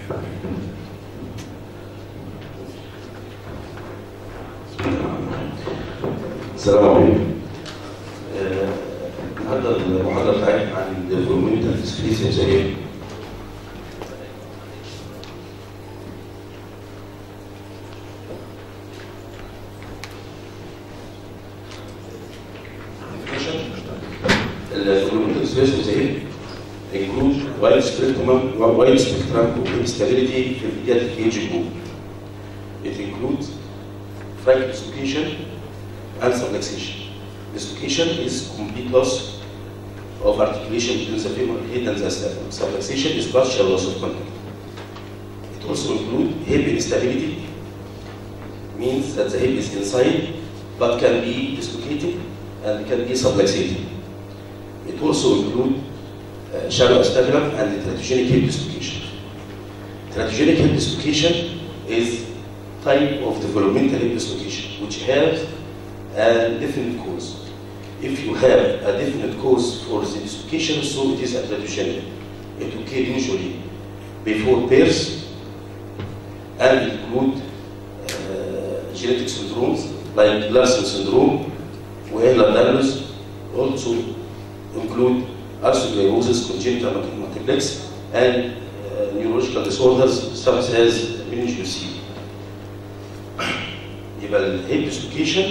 السلام عليكم. آه، النهارده المحاضره بتاعتي عن الديفلوبمنتال سبيسيس ايه؟ الديفلوبمنتال سبيسيس ايه؟ include wide spectrum wide spectrum of instability في البيدياتريك ايج جروب. It includes frank dislocation and subluxation. Dislocation is complete loss of articulation between the femoral head and the sternum. Subluxation is partial loss of contact. It also includes hip instability, means that the hip is inside but can be dislocated and can be subluxated. It also includes uh, shallow acetabulum and teratogenic hip dislocation. Teratogenic hip dislocation is type of developmental hip dislocation which has a definite cause. If you have a definite cause for the dislocation, so it is a teratogenic. It occurs usually before birth and include uh, genetic syndromes like Larsen syndrome, Wehler-Danlos, also include arthrogliosis, congenital multiplex, and uh, neurological disorders such as meningitis. يبقى الهيب ديسلوكيشن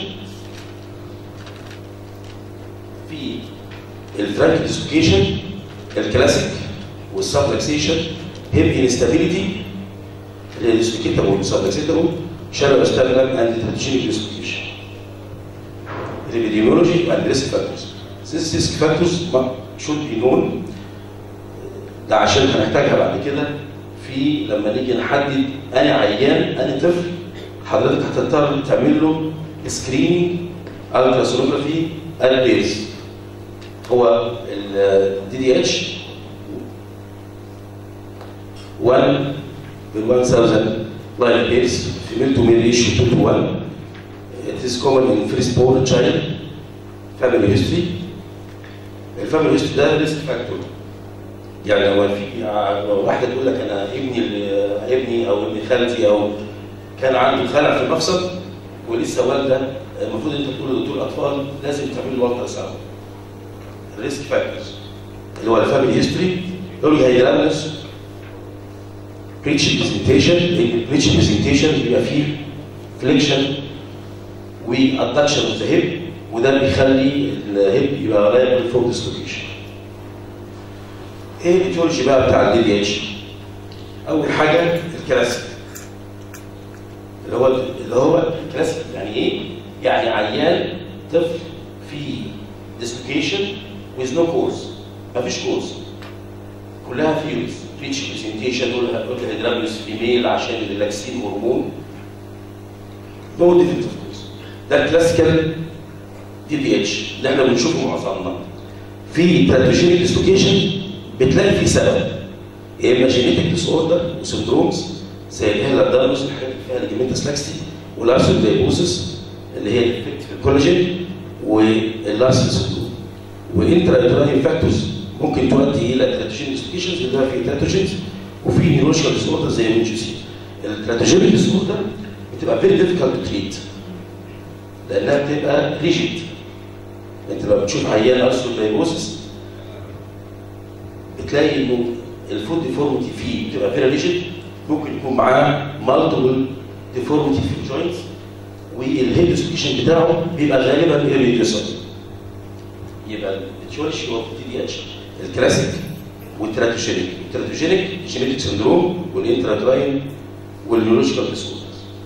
في الفرانك ديسلوكيشن الكلاسيك والسبلكسيشن هيب انستابيليتي ديسلوكيتابل والسبلكسيتابل شالو استابلم اند ترانشينيك ديسلوكيشن الابيديميولوجي and risk factors. These risk factors should be known ده عشان هنحتاجها بعد كده في لما نيجي نحدد انا عيان انا طفل حضرتك هتضطر تعمل له سكريننج التراسونوجرافي البيز هو الدي دي اتش 1 بال 1000 لايف بيز فيميل تو ميل ريشيو 2 to 1 it is common in first born child family history الفاميلي هيستوري ده ريسك فاكتور يعني لو في واحده تقول لك انا ابني ابني او ابن خالتي او كان عنده خلع في المفصل ولسه والده المفروض انت تقول لدكتور اطفال لازم تعمل له والتر ساوند الريسك فاكتورز اللي هو الفاميلي هيستوري يقول لي هيدرامس بريتش برزنتيشن البريتش برزنتيشن بيبقى فيه فليكشن وادكشن اوف ذا هيب وده بيخلي الهيب يبقى رايبل فور ديسلوكيشن ايه الايتيولوجي بقى بتاع الدي دي اتش اول حاجه الكلاسيك اللي هو اللي هو الكلاسيك يعني ايه؟ يعني عيان طفل في ديسلوكيشن ويز نو كوز مفيش كوز كلها فيوريز ريتش برزنتيشن قلت هيدرابيوس فيميل عشان الريلاكسين هرمون نو ديفينيتيف كوز ده الكلاسيكال دي بي اتش اللي احنا بنشوفه معظمنا في تراتوجينيك ديسلوكيشن بتلاقي في سبب يا اما جينيتك ديس اوردر وسندرومز زي الهيلر دانوس الحاجات اللي فيها ليجمنتس لاكستي والارسل دايبوسس اللي هي الافكت في الكولاجين واللارسل سندروم والانترا فاكتورز ممكن تؤدي الى تراتوجينيك ديسلوكيشنز اللي هو في تراتوجينز وفي نيوروشيال ديس اوردر زي المنجوسي التراتوجينيك ديس اوردر بتبقى فيري ديفيكالت تو تريت لانها بتبقى ريجيد انت لما بتشوف عيان ارسل دايبوسس بتلاقي انه الفود ديفورميتي فيه بتبقى فيري ريجيد ممكن يكون معاه مالتيبل ديفورميتي في الجوينتس والهيب ديسلوكيشن بتاعه بيبقى غالبا ايريديوسال يبقى التشولشي هو في دي اتش الكلاسيك والتراتوجينيك التراتوجينيك جينيتك سندروم والانتراتراين والنيورولوجيكال ديسوردرز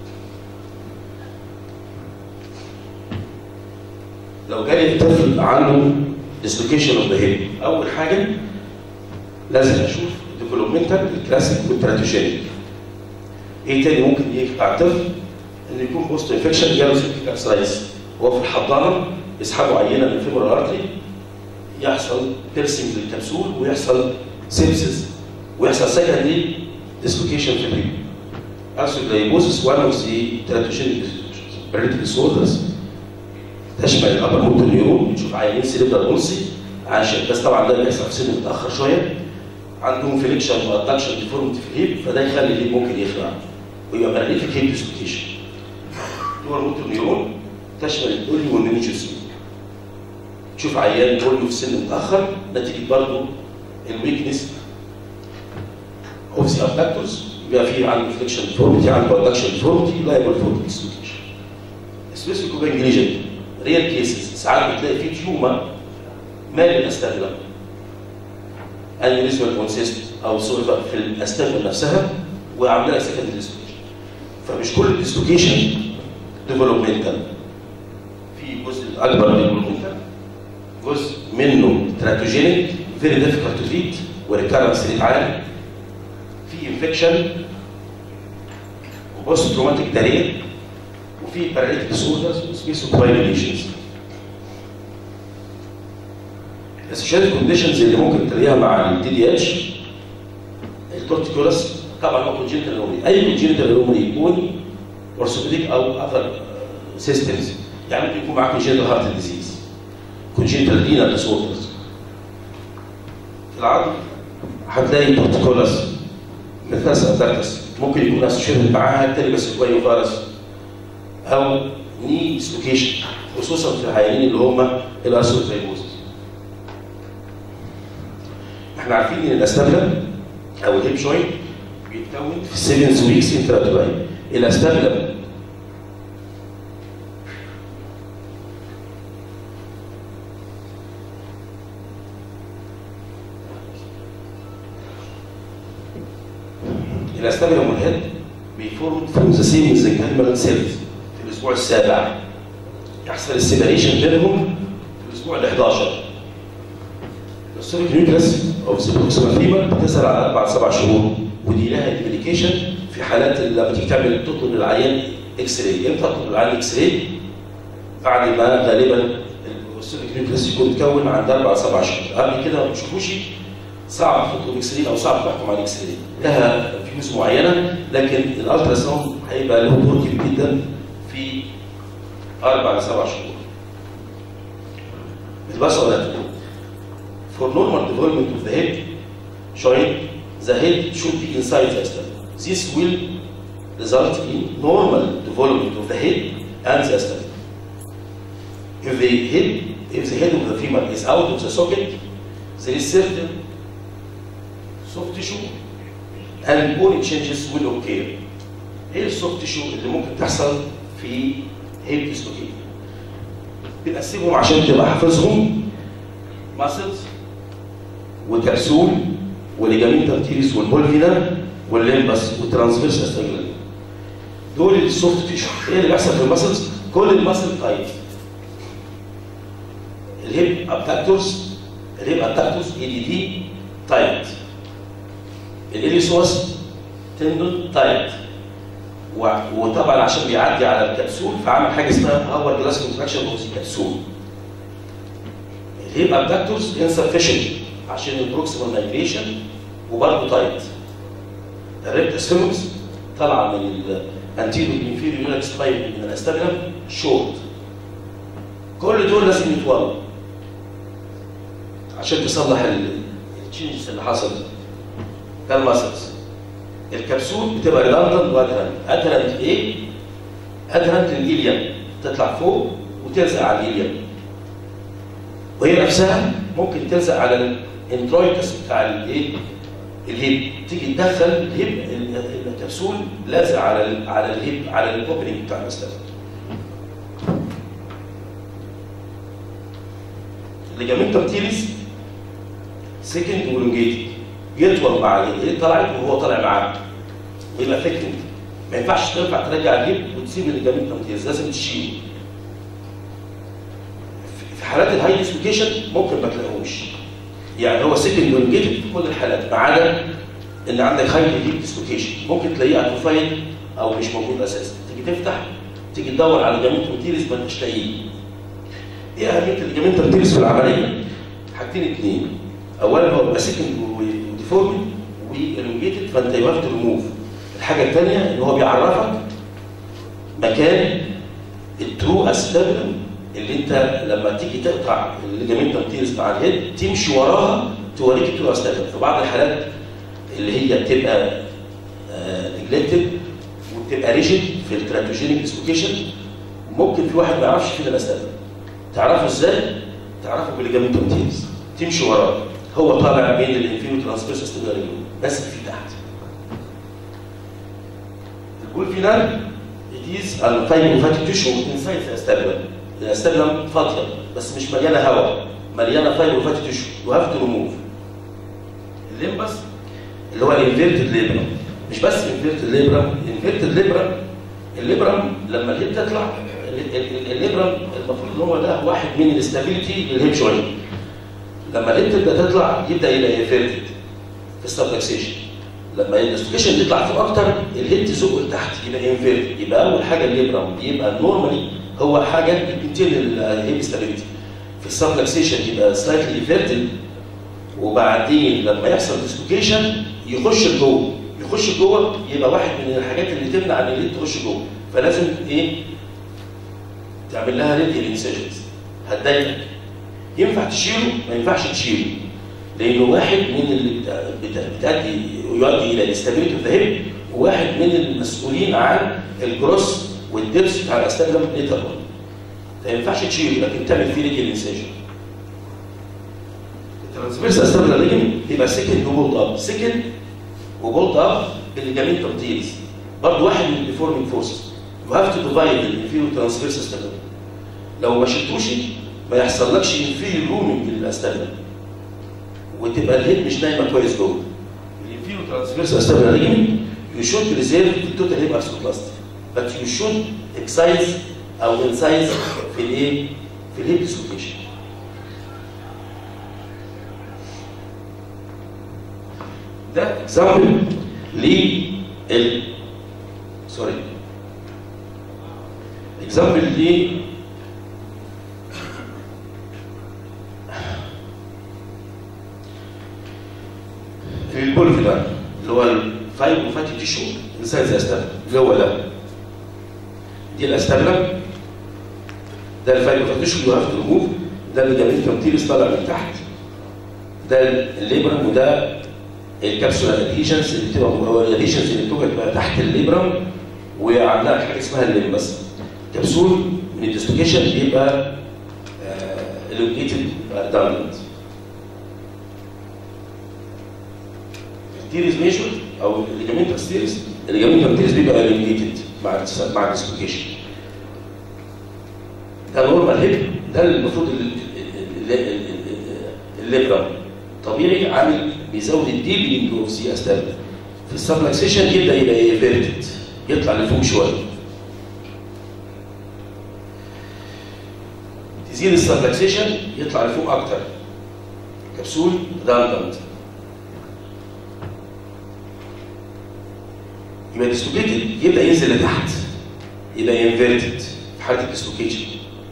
لو جالي طفل عنده ديسلوكيشن اوف ذا هيب اول حاجه لازم اشوف الديفلوبمنتال الكلاسيك والتراتوجينيك ايه تاني ممكن يقطع الطفل ان يكون بوست انفكشن جاله سيبتيك ارثرايتس هو في الحضانه يسحبوا عينه من الفيبر ارتري يحصل بيرسنج للكبسول ويحصل سيبسس ويحصل سكندري ديسلوكيشن في الريب ارثروجلايبوسس وان اوف ذا تراتوجينيك بريتيك ديسوردرز تشمل الابر موتور نيورون بنشوف عيانين سيريبرال اونسي عشان بس طبعا ده بيحصل في سن متاخر شويه عندهم فليكشن وادكشن ديفورمتي في الهيب فده يخلي الهيب ممكن يخلع ويبقى باراليتيك هيب ديسلوكيشن دول موتور نيورون تشمل الاولي والمينيجوس تشوف عيان بوليو في سن متاخر نتيجه برضه الويكنس اوف ذا ابدكتورز يبقى في عنده فليكشن ديفورمتي عنده ادكشن ديفورمتي لايبل فور ديسلوكيشن سبيسيفيك جانجليجن ريال كيسز ساعات بتلاقي في تيومر مال الاستابيلا انيوريزمال كونسيست او سولفر في الاستابيلا نفسها وعامله لها سكند ديسلوكيشن فمش كل الديسلوكيشن ديفلوبمنتال في جزء اكبر ديفلوبمنتال جزء منه تراتوجينيك فيري ديفيكالت تو تريت وريكارنس ريت عالي في انفكشن وبوست تروماتيك داريه وفي باراليتيك ديسوردرز وسبيسو فايبريشنز السوشيال كونديشنز اللي ممكن تلاقيها مع الدي دي اتش الكورتيكولاس طبعا هو كونجنتال انومري اي كونجنتال انومري يكون اورثوبيديك او اذر سيستمز يعني ممكن يكون معاك كونجنتال هارت ديزيز كونجنتال رينال ديسوردرز في العظم هتلاقي كورتيكولاس مثلث ادكتس ممكن يكون اسوشيتد معاها تلبس كويو فارس او ني ديسلوكيشن خصوصا في العيانين اللي هم الارثروزايجوز احنا عارفين ان الاستابلا او الهيب جوينت بيتكون في 7 ويكس انتراتوراي الاستابلا الاستابلا والهيد بيفورم فروم ذا سيم ميزنكايمال سيلز في الاسبوع السابع يحصل السيبريشن بينهم في الاسبوع ال 11 السيرك نيوكلس او سيبروكسيمال فيبر بتظهر على اربع سبع شهور ودي لها انديكيشن في حالات لما تيجي تعمل تطلب للعيان اكس راي امتى تطلب للعيان اكس راي؟ بعد ما غالبا السيرك نيوكلس يكون متكون عند اربع سبع شهور قبل كده ما بتشوفوش صعب تطلب اكس راي او صعب تحكم على الاكس راي لها فيوز معينه لكن الالترا ساوند هيبقى له دور كبير جدا في اربع لسبع شهور. بتبقى سؤالات For normal development of the head joint, the head should be inside the sternum. This will result in normal development of the head and the sternum. If the head, if the head of the femur is out of the socket, there is certain soft tissue and bone changes will occur. ايه السوفت تيشو اللي ممكن تحصل في هيب ديسلوكيت؟ بنقسمهم عشان تبقى حافظهم ماسلز وكبسول وليجامين ترتيريس والبولفينا والليمبس والترانسفيرس استاجلال دول السوفت تيشو ايه اللي بيحصل في الماسلز؟ كل الماسل تايت الهيب ابتاكتورز الهيب ابتاكتورز اي دي دي تايت الاليسوس تندون تايت وطبعا عشان بيعدي على الكبسول فعمل حاجه اسمها هاور جلاس كونتراكشن اوف الكبسول الهيب ابدكتورز انسفشنت عشان البروكسيمال مايجريشن وبرضه تايت الريبتس فيموكس طالعه من الانتيريور انفيريور يونت سباين من الاستابيلم شورت كل دول لازم يتولوا عشان تصلح التشينجز اللي حصلت ده الماسلز الكبسول بتبقى ريدندنت وادهرنت ادهرنت ايه؟ ادهرنت للإيليم تطلع فوق وتلزق على الإيليم وهي نفسها ممكن تلزق على الانترويكس بتاع الايه؟ الهيب تيجي تدخل الهيب الكبسول لازق على ال على الهيب على الاوبننج بتاع المستقبل الليجامنتم تيريس سكند ولونجيتد يطول مع الهيب طلعت وهو طالع معاه ويبقى ثيكنج ما ينفعش ترفع ترجع الهيب وتسيب الليجامنتم تيريس لازم تشيله في حالات الهاي ديسلوكيشن ممكن ما تلاقوش يعني هو سكند ولونجيتد في كل الحالات ما عدا ان عندك هاي هيب ديسلوكيشن ممكن تلاقيه اتروفايد او مش موجود اساسا تيجي تفتح تيجي تدور على الليجامنتم تيريس ما انتش لاقيه ايه اهميه الليجامنتم تيريس في العمليه؟ حاجتين اثنين اولا هو بيبقى سكند وديفورمد والونجيتد فانت يو هاف تو ريموف الحاجه الثانيه ان هو بيعرفك مكان الترو استابلم اللي انت لما تيجي تقطع الليجامنتم تيرس مع الهيد تمشي وراها توريك التو استابل في بعض الحالات اللي هي بتبقى نجلكتد وبتبقى ريجيد في التراتوجينيك ديسلوكيشن ممكن في واحد ما يعرفش فين الاستابل تعرفه ازاي؟ تعرفه بالليجامنت تيز تمشي وراه هو طالع بين الانفيريو ترانسفيرس استابل بس في تحت الجول فينال it is a fine fatty tissue inside the استابلم الاستابلم فاضيه بس مش مليانه هواء مليانه فايبر فاتي تيشو يو هاف تو ريموف الليمبس اللي هو الانفيرتد ليبرم مش بس انفيرتد ليبرم انفيرتد ليبرم الليبرم لما الهيب تطلع الليبرم المفروض ان هو ده واحد من الاستابيليتي للهيب شويه لما الهيب تبدا تطلع يبدا يبقى انفيرتد في السبلكسيشن لما الاستوكيشن تطلع فوق اكتر الهيب تزق لتحت يبقى انفيرتد يبقى اول حاجه الليبرم يبقى نورمالي هو حاجه بتنتهي الهيب ستابيليتي في السبلكسيشن يبقى سلايتلي انفيرتد وبعدين لما يحصل ديسلوكيشن يخش لجوه يخش جوه يبقى واحد من الحاجات اللي تمنع ان الليد تخش جوه فلازم ايه تعمل لها ريد انسيجنز هتضايقك ينفع تشيله ما ينفعش تشيله لانه واحد من اللي بتؤدي يؤدي الى الاستابيليتي اوف ذا هيب وواحد من المسؤولين عن الجروس والدبس بتاع الاستابلم ليتر ما ينفعش تشيله لكن تعمل فيه ريد انسيجن الترانسفيرس استابلم ليجن يبقى سكند وبولد اب سكند وبولد اب بالليجامنت تيلز برضه واحد من الديفورمينج فورسز يو هاف تو ديفايد الانفيريور ترانسفيرس استابلم لو ما شلتوش ما يحصلكش انفيريور رومنج للاستابلم وتبقى الهيد مش نايمه كويس جوه الانفيريور ترانسفيرس استابلم ليجن يو شود بريزيرف التوتال هيب ارثروبلاستي بس يو شود اكسايز او انسايز في الايه؟ في الهيب ديسلوكيشن ده اكزامبل لل سوري اكزامبل ل البولف ده اللي هو الفايبر فاتي تيشو انسايز استابل اللي هو ده دي الاستابلم ده الفايبر فاتي تيشو يو هاف تو ريموف ده الليجامنت تيرس طالع من تحت ده الليبرم وده الكبسولا ادهيشنز اللي بتبقى هو الادهيشنز اللي بتبقى تبقى تحت الليبرم وعندها حاجه اسمها الليمبس كبسول من الديسلوكيشن بيبقى الوكيتد داونلاند التيريز ميجور او الليجامنت ستيريز الليجامنت ستيريز بيبقى الوكيتد مع مع الديسلوكيشن ده نورمال هيب ده المفروض الليبرم طبيعي عامل بيزود الديبلينج اوف سي استابل في السبلكسيشن يبدا يبقى انفيرتد يطلع لفوق شويه تزيد السبلكسيشن يطلع لفوق اكتر كبسول داندنت يبقى ديسلوكيتد يبدا ينزل لتحت يبقى انفيرتد في حاله الديسلوكيشن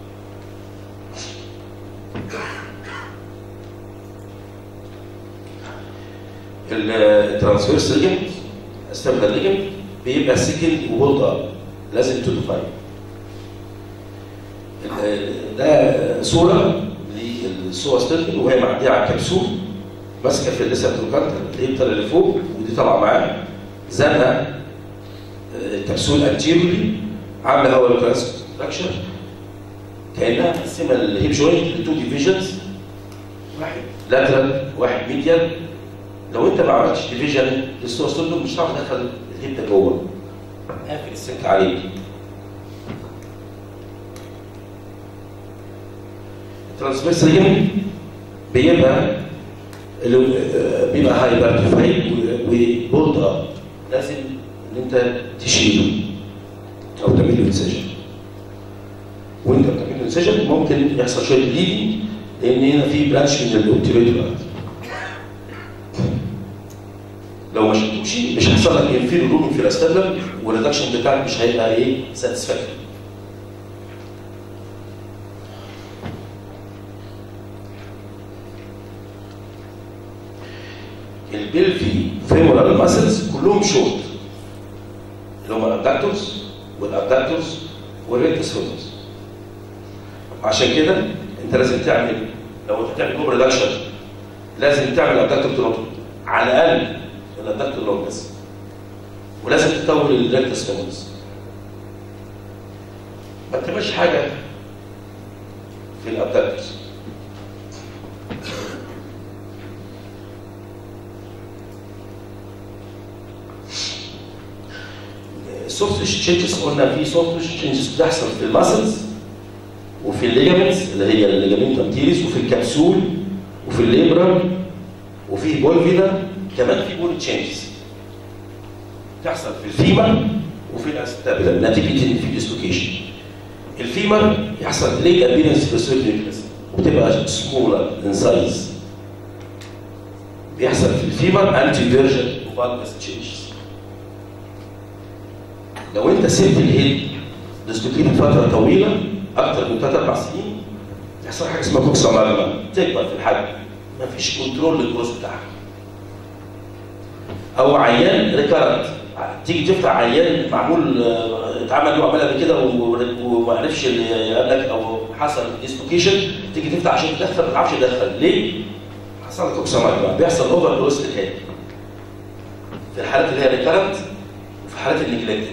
الترانسفيرس ليجمنت استبدل ليجمنت بيبقى سكند وهولد اب لازم تو ديفاين ده صوره للسوا ستيركل وهي معديه على الكبسول ماسكه في الريسبتروكانتر اللي طالعه لفوق ودي طالعه معاه زنقه الكبسول انتيرولي عامله هواء ترانسكشن كانها مقسمه الهيب جوينت لتو ديفيجنز واحد لاترال واحد ميديال لو انت ما عملتش ديفيجن للسوستول مش هتعرف تدخل الهيب ده جوه قافل السلك عليك الترانسفيرس ريم بيبقى بيبقى هايبرتيفايد وبولد اب لازم ان انت تشيله او تعمل له انسجن وانت بتعمل له انسجن ممكن يحصل شويه بليدنج لان هنا في برانش من الاوبتيريتور لو ما شلتوش مش هيحصل لك انفيرو رومين في الاستابلم والريدكشن بتاعك مش هيبقى ايه ساتسفاكتوري البلفي فيمورال ماسلز كلهم شورت اللي هم الابداكتورز والابداكتورز والريكتس هولز عشان كده انت لازم تعمل لو انت تعمل روم ريدكشن لازم تعمل ادكتور تروتومي على الاقل الادكتور لونجس ولازم تطول الريكتس فيمورس ما بتعملش حاجه في الابدكتس السوفت تشينجز قلنا في سوفت تشينجز بتحصل في الماسلز وفي الليجامنتس اللي هي الليجامنت انتيريس وفي الكبسول وفي الليبرم وفي بولفينا كمان في بول تشينجز تحصل في الفيمر وفي الاستابيلا نتيجه ان في ديسلوكيشن الفيمر يحصل ديليت ابيرنس في السيرفيكلس وبتبقى سمولر ان سايز بيحصل في الفيمر انتي فيرجن وفالجس تشينجز لو انت سبت الهيد ديسلوكيت فتره طويله اكتر من 3 4 سنين يحصل حاجه اسمها كوكسا ماجما تكبر في الحجم مفيش كنترول للجروث بتاعها او عيان ريكارنت تيجي تفتح عيان معمول آه، اتعمل له عملها قبل كده و- وما عرفش اللي يقابلك او حصل ديسلوكيشن تيجي تفتح عشان تدخل ما تعرفش تدخل ليه؟ حصل كوكسا ماجما بيحصل اوفر جروث للهيد في الحالات اللي هي ريكارنت وفي حالات النجلكتد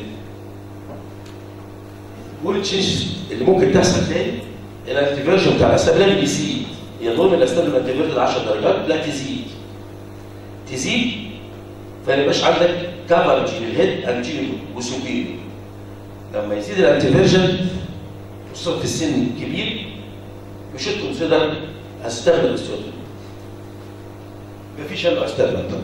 والتشينجز اللي ممكن تحصل تاني الانتيفيرجن بتاع الاستابلان بيزيد هي نورمال الاستابلان انتيفيرجن 10 درجات لا تزيد تزيد فما يبقاش عندك كفرج للهيد انتيريور وسوبيريور لما يزيد الانتيفيرجن خصوصا في السن الكبير مش كونسيدر استابلان استيوتومي مفيش الا استابلان طبعا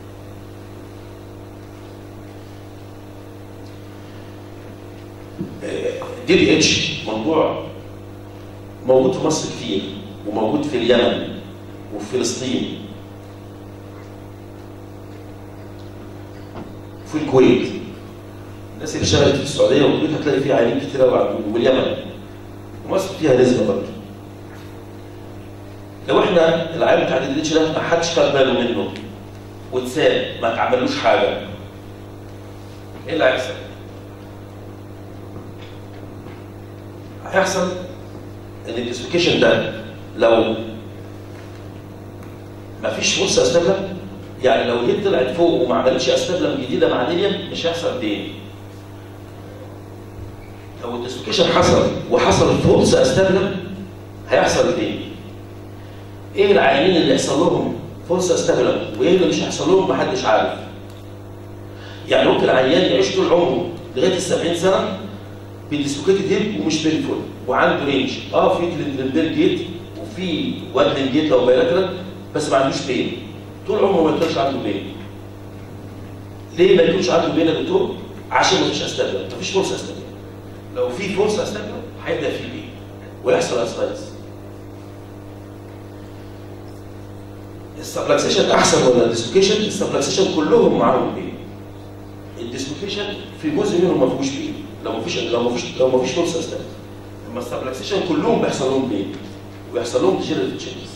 دي دي اتش موضوع موجود في مصر كتير وموجود في اليمن وفي فلسطين وفي الكويت الناس اللي اشتغلت في السعوديه والكويت هتلاقي فيها عيانين كتير قوي عندهم واليمن ومصر فيها نسبه برضه لو احنا العيان بتاع الدي اتش ده ما حدش خد باله منه واتساب ما اتعملوش حاجه ايه اللي هيحصل؟ هيحصل ان الديسلوكيشن ده لو ما فيش فرصه استبلم يعني لو الهيد طلعت فوق وما عملتش استبلم جديده مع ليليم مش هيحصل تاني لو الديسلوكيشن حصل وحصل فرصه استبلم هيحصل تاني ايه العيانين اللي يحصل لهم فرصه استبلم وايه اللي مش هيحصل لهم محدش عارف يعني ممكن عيان يعيش طول عمره لغايه ال 70 سنه بديسلوكيتد هيب ومش بينفول وعنده رينج اه في تلندنبرج جيت وفي وادلين جيت لو بايلاترال بس ما عندوش بين طول عمره ما يكونش عنده بين ليه ما يكونش عنده بين يا دكتور؟ عشان ما فيش استبلم ما فيش فرصه استبلم لو في فرصه استبلم هيبدا في بين ويحصل اسفايتس السبلاكسيشن احسن ولا الديسلوكيشن؟ السبلاكسيشن كلهم معاهم بين الديسلوكيشن في جزء منهم ما فيهوش بين لو ما فيش لو ما فيش لو ما فيش فرصه استبلم اما السبلاكسيشن كلهم بيحصل لهم بين وبيحصل لهم ديجنريتيف تشينجز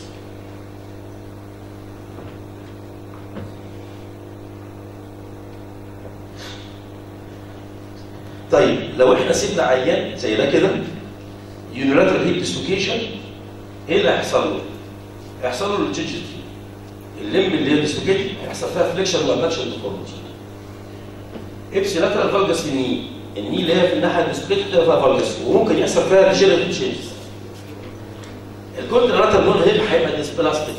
طيب لو احنا سيبنا عيان زي ده كده يونيلاترال هيب ديسلوكيشن ايه اللي هيحصل له؟ هيحصل له التشينجز دي الليمب اللي هي ديسلوكيتد هيحصل فيها فليكشن وابدكشن ديفورميتي ابسي لاترال فالجس الني الني اللي هي في الناحيه الديسلوكيتد فيها فالجس وممكن يحصل فيها ديجنريتيف تشينجز الكونترالاترال نون هيب هيبقى ديسبلاستيك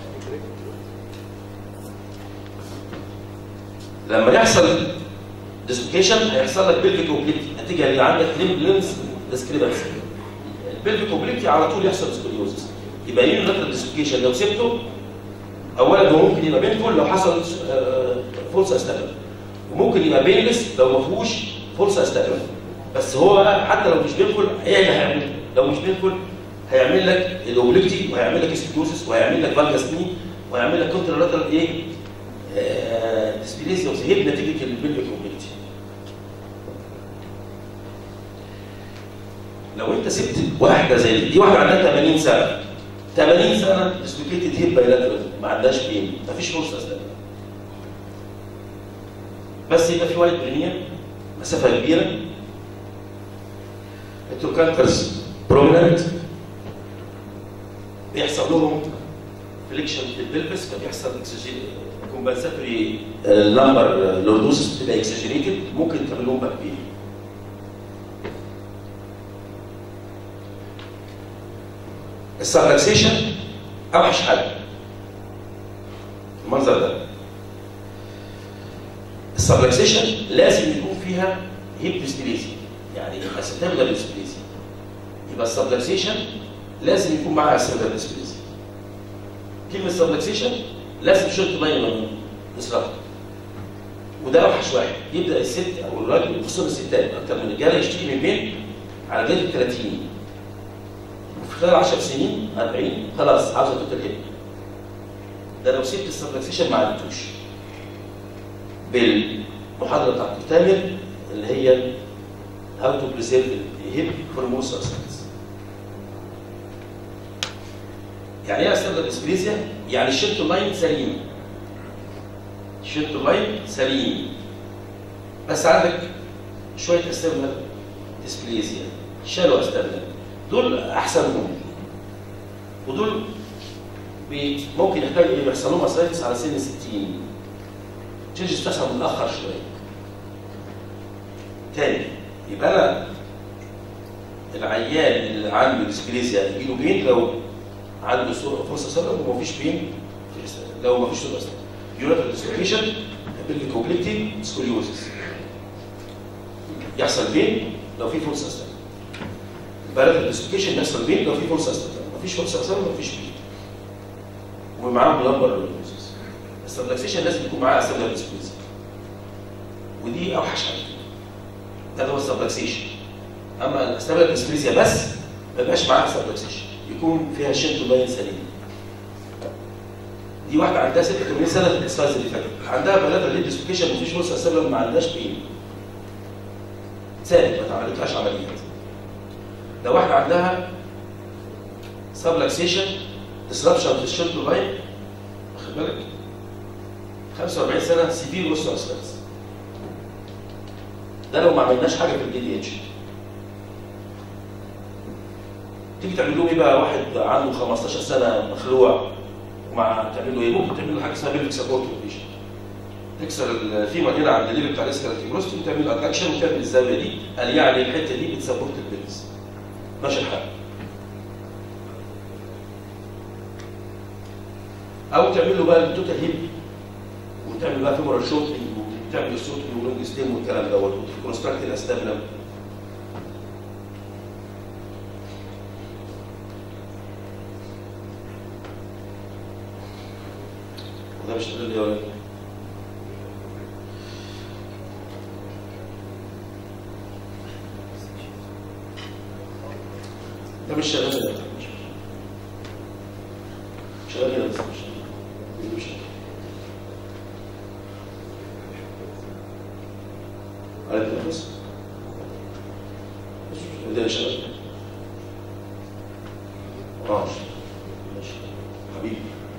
لما يحصل ديسلوكيشن هيحصل لك بيلفيك اوبليكتي نتيجه اللي عندك ليمب لينز ديسكريبنسي البيلفيك اوبليكتي على طول يحصل سكوليوزس يبقى يجي لك ديسلوكيشن لو سبته اولا هو ممكن يبقى بينفول لو حصل آه، فرصه استقبال وممكن يبقى بينلس لو ما فيهوش فرصه استقبال بس هو بقى حتى لو مش بينفول ايه اللي هيعمل لو مش بينفول هيعمل لك الاوبليكتي وهيعمل لك سكوليوزس وهيعمل لك فالجاسمي وهيعمل لك كونترالاترال ايه آه، ديسبليزيا وزهيب نتيجه البيلفيك اوبليكتي لو انت سبت واحده زي دي دي واحده عندها 80 سنه 80 سنه ديسلوكيتد هيب بايلاترال ما عندهاش بين ما فيش فرصه استقبال بس يبقى في وايد برينيا مسافه كبيره التروكانترز بروميننت بيحصل لهم فليكشن في البلبس فبيحصل كومبنساتوري نمبر لوردوسس بتبقى اكسجريتد ممكن تعمل لهم باك بين السبلكسيشن اوحش حاجه المنظر ده السبلكسيشن لازم يكون فيها هيب ديسبليسي يعني اسيتابيلر ديسبليسي يبقى السبلكسيشن لازم يكون معاها اسيتابيلر ديسبليسي كلمه سبلكسيشن لازم شرط باين اسراف وده اوحش واحد يبدا الست او الراجل خصوصا الستات اكتر من الرجاله يشتكي من بين على جد 30 وفي خلال 10 سنين 40 خلاص عاوزه توتال هيب ده لو سبت السبلكسيشن ما عرفتوش بالمحاضره بتاعت تامر اللي هي هاو تو بريزيرف هيب فور مور سبستانس يعني ايه استخدم اسبريزيا؟ يعني الشيفت لاين سليم الشيفت لاين سليم بس عندك شويه استخدام ديسبليزيا شالوا استخدام دول احسنهم ودول بي- ممكن يحتاج يحصل لهم اسايتس على سن 60 تشينجز تحصل متاخر شويه تاني يبقى انا العيان اللي عنده ديسبليزيا يجيله بين لو عنده سوء فرصه سبب ومفيش بين في الاستاذ لو مفيش سوء اصلا يوريتال ديسلوكيشن بالكوبليكتي سكوليوزس يحصل بين لو في فرصه اصلا بلد ديسلوكيشن يحصل بين لو في فرصه اصلا مفيش فرصه اصلا مفيش بين ومعاهم لمبر السبلكسيشن لازم يكون معاه استبدال ديسبليزيا ودي اوحش حاجه ده هو السبلكسيشن اما الاستبدال ديسبليزيا بس ما يبقاش معاها سبلكسيشن يكون فيها شنت باين سليم دي واحده عندها 86 سنه في الاكسايز اللي فاتت عندها بلاد ليد ديسلوكيشن مفيش فرصه سبب ما عندهاش بين ثابت ما اتعملتهاش عمليات لو واحده عندها سبلكسيشن ديسربشن في الشنت باين واخد بالك 45 سنه سيفير لوس اسفلس ده لو ما عملناش حاجه في الدي دي اتش تيجي تعمل له ايه بقى واحد عنده 15 سنه مخلوع ومع تعمل له ايه؟ ممكن تعمل له حاجه اسمها بيلفيك سبورت اوبريشن تكسر الفيمر هنا عند الليل بتاع الاسكالاتيبروستي وتعمل ادكشن وتعمل الزاويه دي قال يعني الحته دي بتسبورت البيلفيس ماشي الحال او تعمل له بقى التوتال هيب وتعمل بقى فيمورال شوتنج وتعمل الصوت ولونج ستيم والكلام دوت وتكونستراكت الاستابلم وده مش تقول لي يا ولد ده مش شغال هنا شغال هنا بس مش مش على التنفس ده شغال ماشي ماشي حبيبي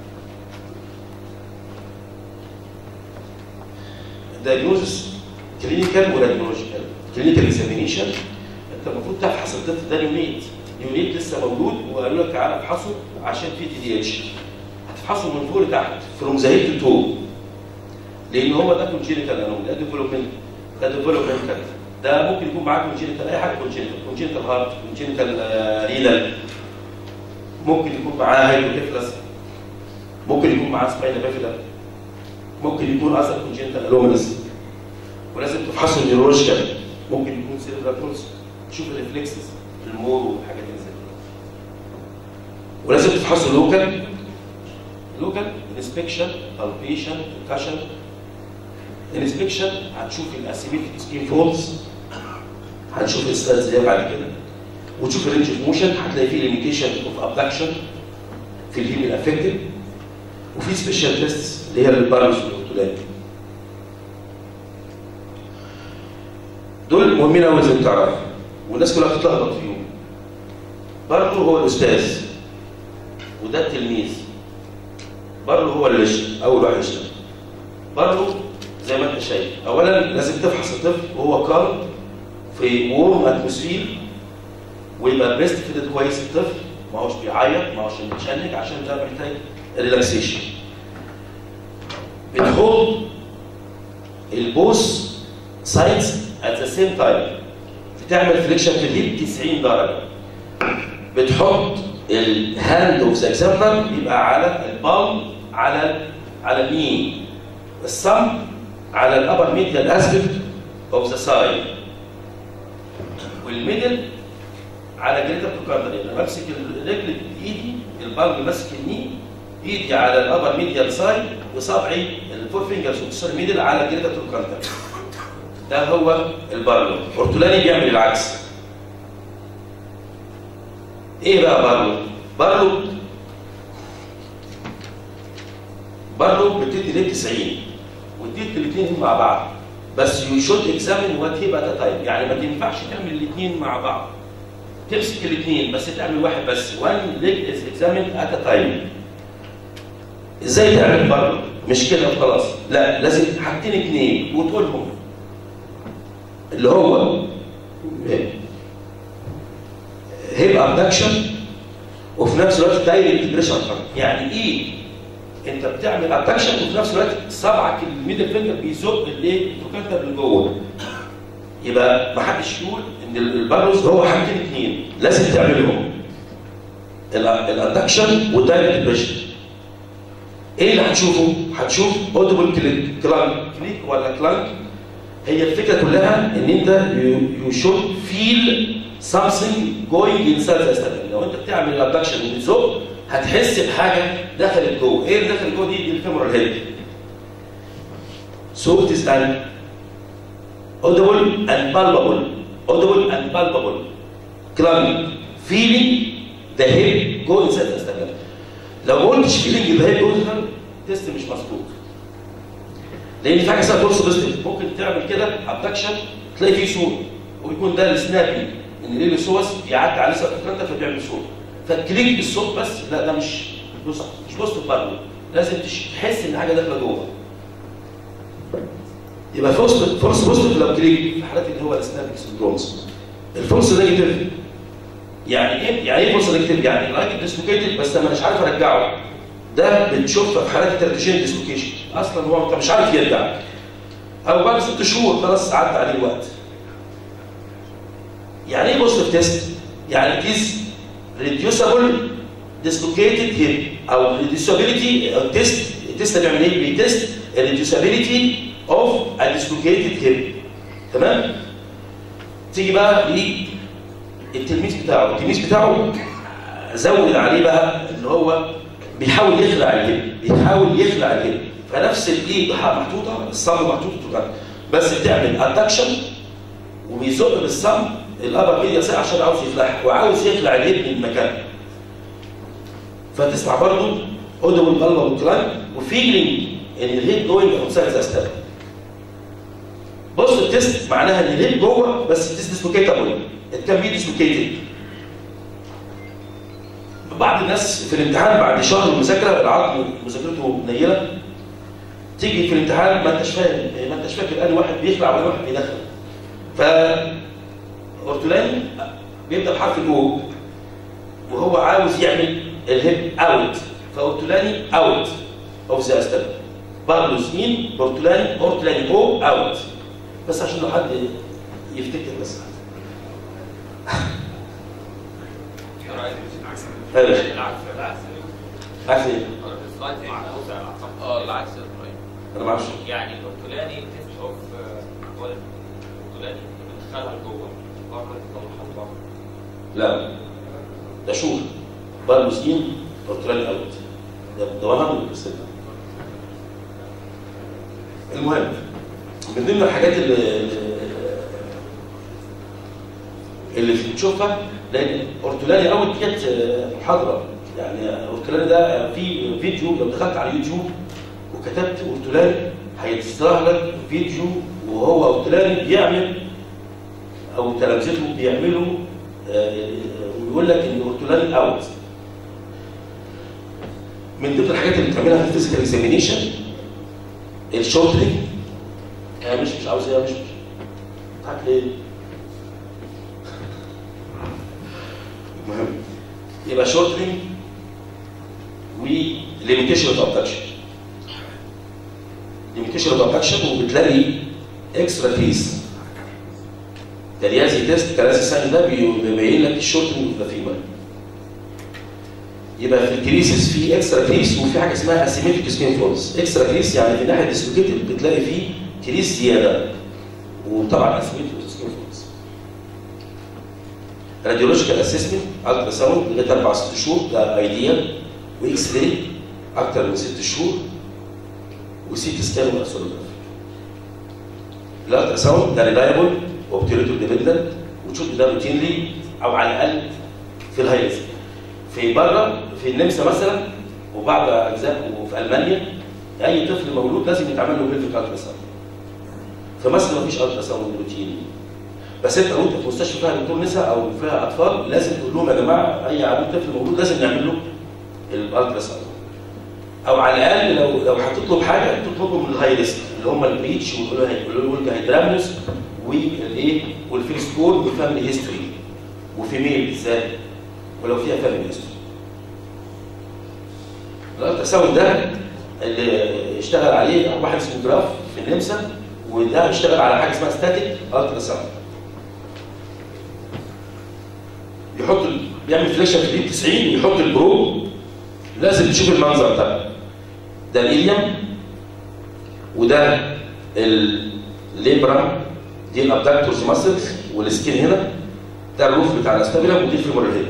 diagnosis كلينيكال وراديولوجيكال كلينيكال اكزامينيشن انت المفروض تفحص الطفل ده نيونيت نيونيت لسه موجود وقالوا لك تعالى افحصه عشان في تي دي اتش هتفحصه من فوق لتحت فروم ذا هيد تو لان هو ده كونجينيتال انومي ده ديفلوبمنت ده ديفلوبمنتال ده ممكن يكون معاه كونجينيتال اي حاجه كونجينيتال كونجينيتال هارت كونجينيتال رينال ممكن يكون معاه هايبوكيفلس ممكن يكون معاه سباينا بافيلا ممكن يكون اصلا كونجنتال انوماليز ولازم تفحصه نيورولوجيكال ممكن يكون سيربرال بولس تشوف الريفلكسز المور والحاجات اللي زي كده ولازم تفحصه لوكال لوكال انسبكشن بالبيشن كاشن انسبكشن هتشوف الاسيميتيك سكين فولز هتشوف الستاز دي بعد كده وتشوف الرينج اوف موشن هتلاقي فيه ليميتيشن اوف ابدكشن في الهيم الافكتد وفي سبيشال تيست اللي هي البارامس والاوتولات دول مهمين قوي لازم تعرفوا والناس كلها بتتلخبط فيهم برضه هو الاستاذ وده التلميذ برضه هو اللي يشتغل اول واحد يشتغل برضه زي ما انت شايف اولا لازم تفحص الطفل وهو كارب في وورم اتموسفير ويبقى بريست فيدد كويس الطفل ما هوش بيعيط ما هوش متشنج عشان ده محتاج ريلاكسيشن بتهولد البوس سايدز ات ذا سيم تايم بتعمل فليكشن في الهيب 90 درجه بتحط الهاند اوف ذا اكزامبل يبقى على البالم على على اليمين الصم على الابر ميديال اسبكت اوف ذا سايد والميدل على جريتر بروكاردر يعني بمسك الرجل بايدي البالم ماسك الني ايدي على الابر ميديال سايد وصبعي الفور فينجرز والسر ميدل على جريتر بروكاردر ده هو البارلو اورتولاني بيعمل العكس ايه بقى بارلو بارلو بارلو بتدي ليه 90 وتدي الاثنين مع بعض بس يو شود اكزامين وات هي ات تايم يعني ما تنفعش تعمل الاثنين مع بعض تمسك الاثنين بس تعمل واحد بس وان ليج از اكزامين ات تايم ازاي تعمل بارلو مش كده وخلاص لا لازم حاجتين اثنين وتقولهم اللي هو هيب ابدكشن وفي نفس الوقت دايركت بريشر يعني ايه انت بتعمل ابدكشن وفي نفس الوقت صبعك الميدل فينجر بيزق الايه التوكانتر لجوه يبقى ما حدش يقول ان البارلوز هو حاجتين اثنين لازم تعملهم الادكشن والدايركت بريشر ايه اللي هتشوفه؟ هتشوف اودبل كلانك كليك ولا كلانك هي الفكره كلها ان انت يو شود فيل something going inside the stomach لو انت بتعمل الابدكشن وبتزق هتحس بحاجه دخلت جوه ايه اللي دخلت جوه دي الفيمورال هيد so it is an audible and palpable audible and palpable clubbing feeling the head go inside the stomach لو ما قلتش feeling the head go inside تيست مش مظبوط لان في حاجه اسمها فورس بوزيتيف ممكن تعمل كده ابدكشن تلاقي فيه صوت ويكون ده السنابي ان ليه سوس بيعدي عليه سقف الكلام فبيعمل صوت فتكليك بالصوت بس لا ده مش بص مش بوست برضه لازم تحس ان حاجه داخله جوه يبقى فورس فورس بوزيتيف لو كليك في حالات اللي هو السنابيك سندرومز الفورس نيجاتيف يعني ايه يعني ايه فورس نيجاتيف يعني راجل ديسلوكيتد بس انا مش عارف ارجعه ده بتشوفها في حالات الترتيشين ديسلوكيشن اصلا هو انت مش عارف يرجع او بعد ست شهور خلاص عدى عليه الوقت يعني ايه بوزيتيف تيست؟ يعني it is reducible dislocated hip او reducibility او تيست التيست ده بيعمل ايه؟ بيتست reducibility of a dislocated hip تمام؟ تيجي بقى للتلميذ بتاعه التلميذ بتاعه زود عليه بقى اللي هو بيحاول يخلع الهب بيحاول يخلع الهب فنفس الايد محطوطه الصم محطوطه بس بتعمل ادكشن وبيزق بالصم الابر ميديا ساعه عشان عاوز يخلعها وعاوز يخلع الهب من مكانها فتسمع برضه اودو والقلب والكلام وفيلينج ان الهيد جوينج اوتسايد ذا ستاب بص التست معناها ان الهيد جوه بس التست ديسلوكيتابل ات كان بي ديسلوكيتد بعض الناس في الامتحان بعد شهر من المذاكره العظم مذاكرته منيله تيجي في الامتحان ما انتش فاهم ما انتش فاكر ان واحد بيخلع ولا واحد بيدخل ف اورتولاني بيبدا بحرف الاو وهو عاوز يعمل الهيب اوت فاورتولاني اوت اوف ذا ستيب بارلوس ان اورتولاني اورتولاني او اوت بس عشان لو حد يفتكر بس ايوه العكس العكس عارف ايه؟ اه العكس يا ابراهيم انا ما اعرفش يعني الاورتولاني تيست اوف ولد الاورتولاني بتدخلها لجوه بره تطلعها لبره لا ده شور بارلوس ان اورتولاني اوت ده ده 100% المهم من ضمن الحاجات اللي اللي بتشوفها لان اورتولاني اوت ديت محاضره يعني اورتولاني ده في فيديو لو دخلت على اليوتيوب وكتبت اورتولاني هيظهر لك فيديو وهو اورتولاني بيعمل او تلامذته بيعملوا آه، ويقول لك ان اورتولاني اوت من ضمن الحاجات اللي بتعملها في الفيزيكال اكزامينيشن الشورتنج انا مش مش عاوز ايه مش مش بتاعك ليه؟ المهم يبقى شورتنج ليميتيشن اوف ابدكشن ليميتيشن اوف ابدكشن وبتلاقي اكسترا كيس ده اليازي تيست كلاسي ساين ده بي- بيبين لك الشورتنج اوف ذا فيمر يبقى في الكريسس في اكسترا كريس وفي حاجه اسمها اسيمتريك سكين فولز اكسترا كريس يعني في الناحيه الديسلوكيتد بتلاقي فيه كريس زياده وطبعا اسيمتريك سكين فولز راديولوجيكال اسسمنت الترا ساوند لغايه اربع ست شهور ده ايديال واكس راي اكتر من ست شهور وسيتي سكان واسولوجرافي الالترا ساوند ده ريلايبل وبتيريتور ديبندنت وتشوف ده روتينلي او على الاقل في الهاي ريسك في بره في النمسا مثلا وبعض اجزاء وفي المانيا اي طفل مولود لازم يتعمل له بيلفيك الترا ساوند في مصر مفيش الترا ساوند روتيني بس انت لو انت في مستشفى فيها دكتور نساء او فيها اطفال لازم تقول لهم يا جماعه اي عيل طفل مولود لازم نعمل له الالترا ساوند او على الاقل لو لو هتطلب حاجه تطلبه من الهاي ريسك اللي هم البريتش والهيدرامنوس والايه والفيسكول والفاميلي هيستوري وفيميل بالذات ولو فيها فاميلي هيستوري الالترا ساوند ده اللي اشتغل عليه واحد اسمه جراف في النمسا وده اشتغل على حاجه اسمها ستاتيك الترا ساوند يحط ال- بيعمل فليكشن في الدي 90 ويحط البرو لازم تشوف المنظر ده ده الإليم وده الليبرا دي الابدكتورز ماسلز والسكين هنا ده الروف بتاع الاستابيلم ودي الفيمورال هيد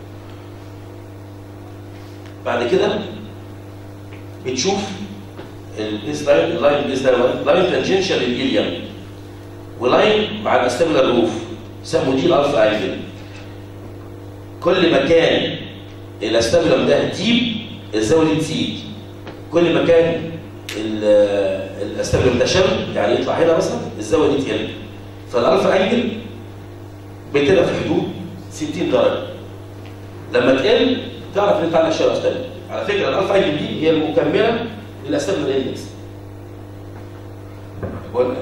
بعد كده بتشوف البيس لاين اللاين بيس لاين لاين تانجنشال للإليم ولاين مع الاستابيلر روف سموا دي الالفا انجل كل ما كان الاستابيلم ده ديب الزاويه دي تزيد كل ما كان ال- الاستابيلم ده شرق يعني يطلع هنا مثلا الزاويه دي تقل فالالفا انجل بتبقى في حدود 60 درجه لما تقل تعرف ان انت عندك شرق استابيلم على فكره الالفا انجل دي هي المكمله للاستابيلم اندكس بقول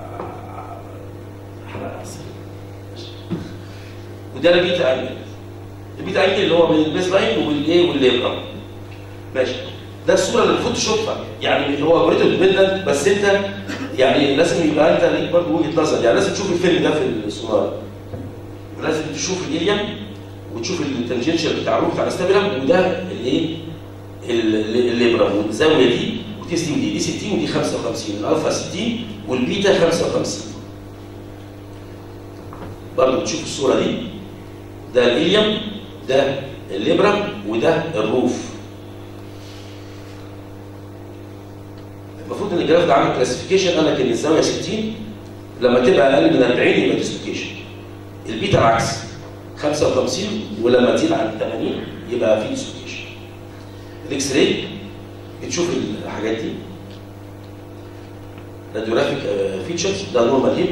وده البيتا انجل البيتا انجل اللي هو من البيس لاين والايه والليبرا ماشي ده الصوره اللي المفروض تشوفها يعني هو اوريدي ديبندنت بس انت يعني لازم يبقى انت ليك برضه وجهه نظر يعني لازم تشوف الفيلم ده في السونار ولازم تشوف الاليم وتشوف التنجنشال بتاع الروح بتاع الاستابيلم وده الايه ال- الليبرا والزاويه دي ودي 60 دي دي 60 ودي 55 الالفا 60 والبيتا 55 برضه تشوف الصوره دي ده الاليم ده الليبرا وده الروف المفروض ان الجراف ده عامل كلاسيفيكيشن قال لك ان الزاويه 60 لما تبقى اقل من 40 يبقى ديسلوكيشن البيتا العكس 55 ولما تزيد عن 80 يبقى في ديسلوكيشن الاكس راي بتشوف الحاجات دي راديوجرافيك فيتشرز ده نورمال هيب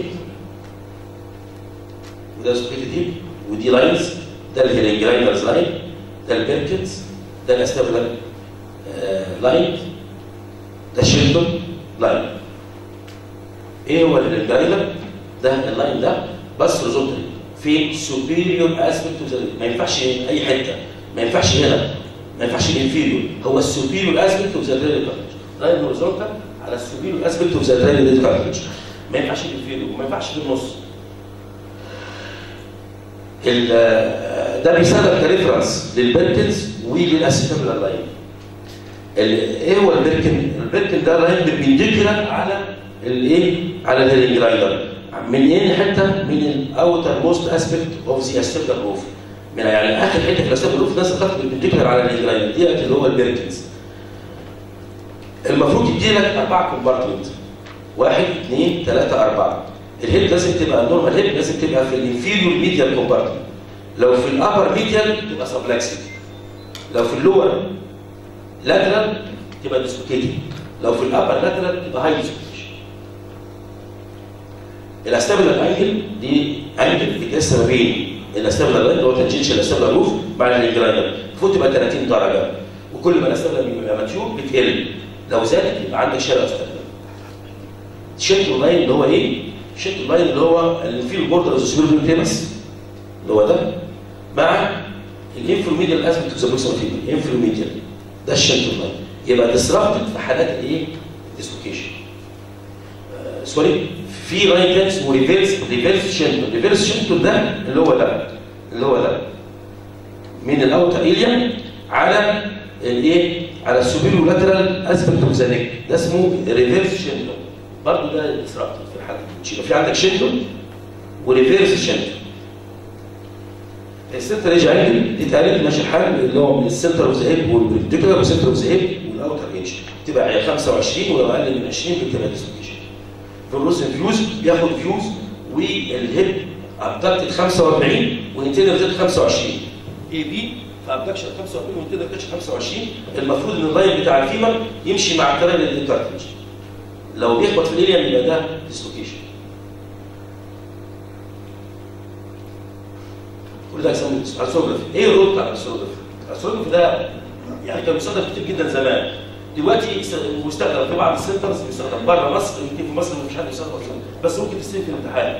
وده سبريتد هيب ودي لاينز ده الهيرنجراينرز لاين ده البيركنز ده الاستابلر لاين ده شيلتون لاين ايه هو الهيرنجراينر ده اللاين ده بس هوريزونتالي في سوبيريور اسبكت اوف ما ينفعش اي حته ما ينفعش هنا ما ينفعش الانفيريور هو السوبيريور اسبكت اوف ذا كارتج لاين هوريزونتال على السوبيريور اسبكت اوف ذا كارتج ما ينفعش الانفيريور وما ينفعش في النص ال- ده بيستخدم كريفرنس للبركنز وللاسيتابلر لاين ال- ايه هو البركن؟ البركن ده لاين بينديكولار على الايه؟ على الهيرنج رايدر منين حته؟ من الاوتر موست اسبكت اوف ذا استابلر روف من يعني اخر حته في الاستابلر روف ناس خط بينديكولار على الهيرنج رايدر ديت اللي هو البركنز المفروض يدي لك اربع كومبارتمنت واحد اثنين ثلاثه اربعه الهيد لازم تبقى النورمال هيد لازم تبقى في الانفيريور ميديال كومبارتمنت لو في الابر ميديال تبقى سبلاكسد لو في اللور لاترال تبقى ديسلوكيتد لو في الابر لاترال تبقى هاي ديسلوكيشن الاستابلر انجل دي انجل بتتقسم ما بين الاستابلر لاين اللي هو تنجنشال الاستابلر روف مع الجرايدر المفروض تبقى 30 درجه وكل ما الاستابلر بيبقى ماتيور بتقل لو زادت يبقى عندك شارع استابلر شيت لاين اللي هو ايه؟ شيت لاين اللي هو الفيل بوردر اوف سبيرو تيمس اللي هو ده مع الانفروميديال اسبكت اوف ذا بوكس اوف الانفروميديال ده الشيت لاين يبقى ديسربتد في حالات الايه؟ ديسلوكيشن آه سوري في رايت تاني اسمه ريفيرس ريفيرس شنتون ريفيرس شنتون ده اللي هو ده اللي هو ده من الاوتر اليم على الايه؟ على السوبيريو لاترال اسبكت اوف ذا نيك ده اسمه ريفيرس شنتون برضه ده ديسربتد في الحاله دي يبقى في عندك شنتون وريفيرس شنتون السنتر ايج انجل دي اتقالت ماشي الحال اللي هو من السنتر اوف ذا هيب والبرتيكولار والسنتر اوف ذا هيب والاوتر ايج تبقى 25 ولو اقل من 20 بتبقى ديسلوكيشن في الروس فيوز بياخد فيوز والهيب ابدكتد 45 وانتيريور زد 25 اي بي فابدكشن 45 وانتيريور كاتش 25 المفروض ان اللاين بتاع الفيمر يمشي مع الكلام الكارتلج لو بيخبط في الاليم يبقى ده ديسلوكيشن كل ده يسمى ارثروجرافي ايه الرول بتاع الارثروجرافي؟ الارثروجرافي ده يعني كان بيستخدم كتير جدا زمان دلوقتي مستخدم في بعض السنترز بيستخدم بره مصر يمكن في مصر مش حد يستخدم اصلا بس ممكن تستلم في الامتحان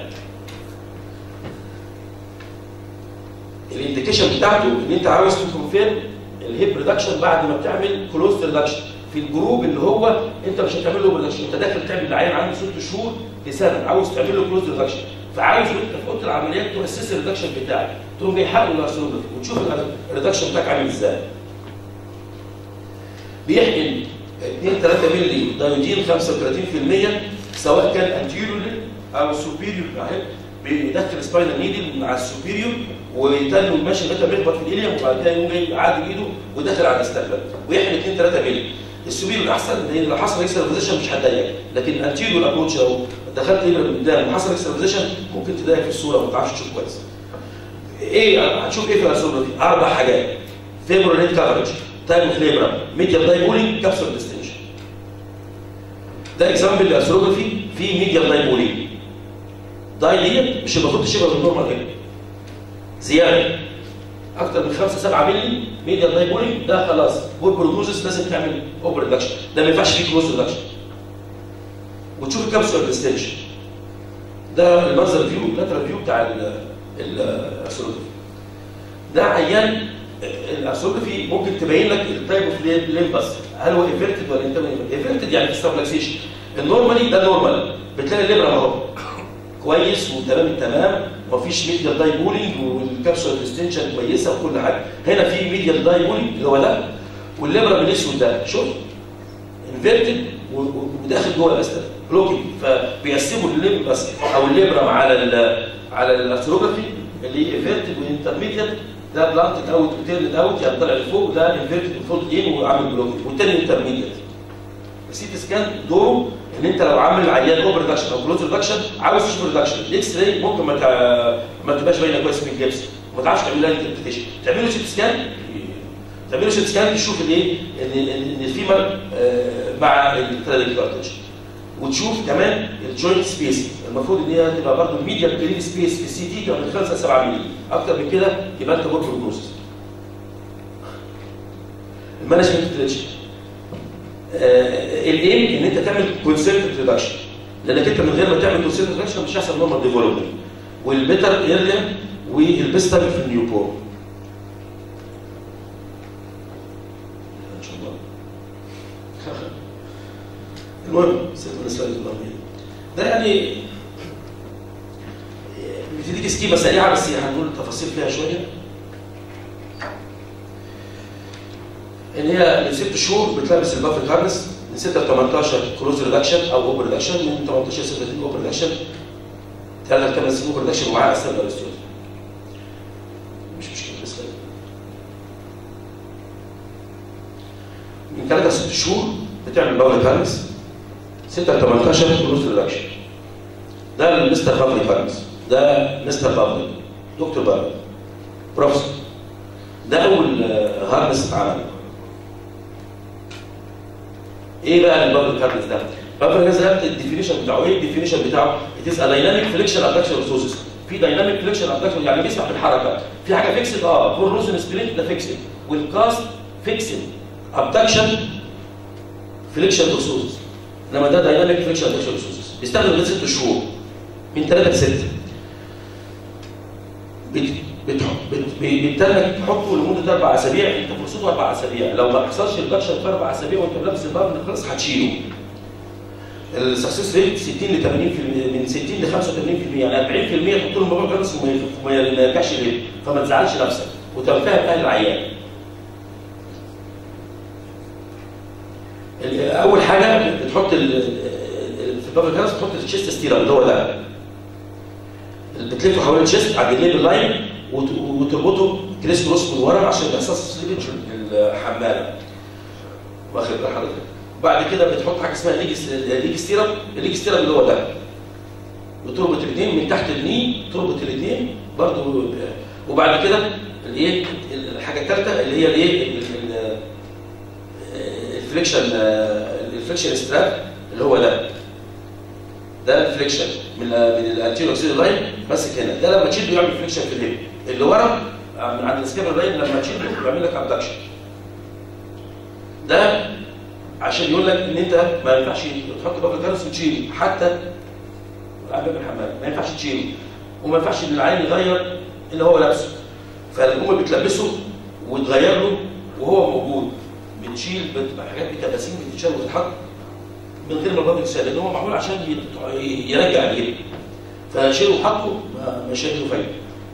الانديكيشن بتاعته ان انت عاوز تكونفيرم الهيب ريدكشن بعد ما بتعمل كلوز ريدكشن في الجروب اللي هو انت مش هتعمل له ريدكشن انت داخل تعمل العيان عنده ست شهور لسنه عاوز تعمل له كلوز ريدكشن فعاوز وانت في اوضه العمليات تؤسس الريدكشن بتاعك تقوم جاي حاقه الارثروجرافي وتشوف الريدكشن بتاعك عامل ازاي بيحقن 2 3 مللي دايودين 35% سواء كان انتيريورلي او سوبيريور اهي بيدخل سباينال نيدل مع السوبيريور ويتنوا ماشي لغايه ما يخبط في الاليم وبعد كده يقوم جاي عادي بايده وداخل على الاستقبال ويحقن 2 3 مللي السوبيريور احسن لان لو حصل اكسترا بوزيشن مش هتضايقك لكن الانتيريور ابروتش لو دخلت ابره من قدام وحصل اكسترا بوزيشن ممكن تضايق في الصوره وما تعرفش تشوف كويس ايه هتشوف ايه في الارثروجرافي اربع حاجات فيبرو نيت كفرج تايم اوف ليبرا ميديال دايبولينج كابسول ديستنشن ده اكزامبل للارثروجرافي في ميديال دايبولينج داي ديت مش المفروض تشيلها بالنورمال كده زياده اكتر من 5 7 مللي ميديال دايبولينج ده خلاص بول بروجنوزس لازم تعمل اوبر ريدكشن ده ما ينفعش فيه كلوز ريدكشن وتشوف الكابسول ديستنشن ده المنظر فيو اللاترال فيو بتاع الارثروجرافي ده عيان الارثروجرافي ممكن تبين لك التايب اوف ليمبس هل هو ايفيرتد ولا انت ايفيرتد يعني في ستابلاكسيشن النورمالي ده نورمال بتلاقي الليبرا اهو كويس وتمام التمام ومفيش ميديال داي بولينج والكابسول ديستنشن كويسه وكل حاجه هنا في ميديال داي بولينج اللي هو ده والليبرا بالاسود ده شوف انفيرتد وداخل جوه الاستر بلوكينج فبيقسموا الليمبس او الليبرا على ال على الارثروجرافي اللي ايفيرتد وانترميديت ده بلانتد اوت وتيرند اوت يعني طالع لفوق ده انفيرتد فولد ان وعامل بلوكينج والتاني انترميديت السيتي سكان دوره ان انت لو عامل عيان اوفر ريدكشن او كلوز ريدكشن عاوز تشوف ريدكشن الاكس راي ممكن ما ما تبقاش باينه كويس من الجبس وما تعرفش تعمل لها انتربريتيشن تعمل له سيتي سكان تعمل له سيتي سكان تشوف الايه ان ان الفيمر مع التراديك كارتج وتشوف كمان الجوينت سبيس المفروض ان هي تبقى برضه الميديال كلين سبيس في السي تي تبقى من 5 ل 7 مللي اكتر من كده يبقى انت بور بروجنوسيس المانجمنت تريتشن الايم ان انت تعمل كونسنتريت ريدكشن لانك انت من غير ما تعمل كونسنتريت ريدكشن مش هيحصل نورمال ديفلوبمنت والبيتر اريا والبيست تايم في النيو بور ان شاء الله المهم سيبنا السلايد الاماميه ده يعني بتديك سكيمه سريعه بس هنقول التفاصيل فيها شويه ان هي من ست شهور بتلبس البافل هارنس من 6 ل 18 كلوز ريدكشن او اوبر ريدكشن من 18 ل 36 اوبر ريدكشن ثلاث خمس سنين اوبر ريدكشن ومعاها استنى الاستيوز مش مشكله بس من 3 ل 6 شهور بتعمل بافل هارنس 6 ل 18 كلوز ريدكشن ده المستر بافل هارنس ده مستر بافل دكتور بافل بروفيسور ده اول هارنس اتعمل ايه بقى البابل كارنس ده؟ البابل كارنس ده الديفينيشن بتاعه ايه الديفينيشن بتاعه؟ اتس دايناميك فليكشن ابدكشن ريسورسز في دايناميك فليكشن ابدكشن يعني بيسمح بالحركه في حاجه فيكسد اه فور روزن سبرينت ده فيكسد والكاست فيكسد ابدكشن فليكشن ريسورسز انما ده دايناميك فليكشن ابدكشن ريسورسز بيستخدم لمده ست شهور من 3 ل 6 بتحط بت- بيتنك تحطه لمده اربع اسابيع انت فرصته اربع اسابيع لو ما حصلش الريدكشن في اربع اسابيع وانت لابس البار خلاص هتشيله السكسس ريت 60 ل 80% من 60 ل 85% يعني 40% تحط له موضوع كانسر وما يف- وما يرجعش ليه فما تزعلش نفسك وتفهم اهل العيان ال- اول حاجه بتحط ال- ال- في البابل كانسر تحط الشيست ستيرا اللي هو ده بتلفه حوالين الشيست على الجنب اللاين وت- وتربطه كريس كروس من ورا عشان ما يحصلش سليبج الحماله واخد بال حضرتك بعد كده بتحط حاجه اسمها ليج ليج ستيرب الليج ستيرب اللي هو ده وتربط الاثنين من تحت الني تربط الاثنين برضه وبعد كده الايه الحاجه الثالثه اللي هي الايه ال- ال- الفليكشن الفليكشن ستراب اللي هو ده ده الفليكشن من ال- من الانتيريور اوكسيدال لاين ماسك هنا ده لما تشيله يعمل فليكشن في الهيب اللي ورا من عند السكابر لاين لما تشيله يعمل لك ابدكشن ده عشان يقول لك ان انت ما ينفعش تحط بابل كارس وتشيله حتى على باب الحمام ما ينفعش تشيله وما ينفعش ان العين يغير اللي هو لابسه فالام بتلبسه وتغير له وهو موجود بتشيل بتبقى حاجات بكباسين بتتشال وتتحط من غير ما البابل يتشال لان هو معمول عشان يت- يرجع الجلد فشيله وحطه ما- مش هيجيله فايده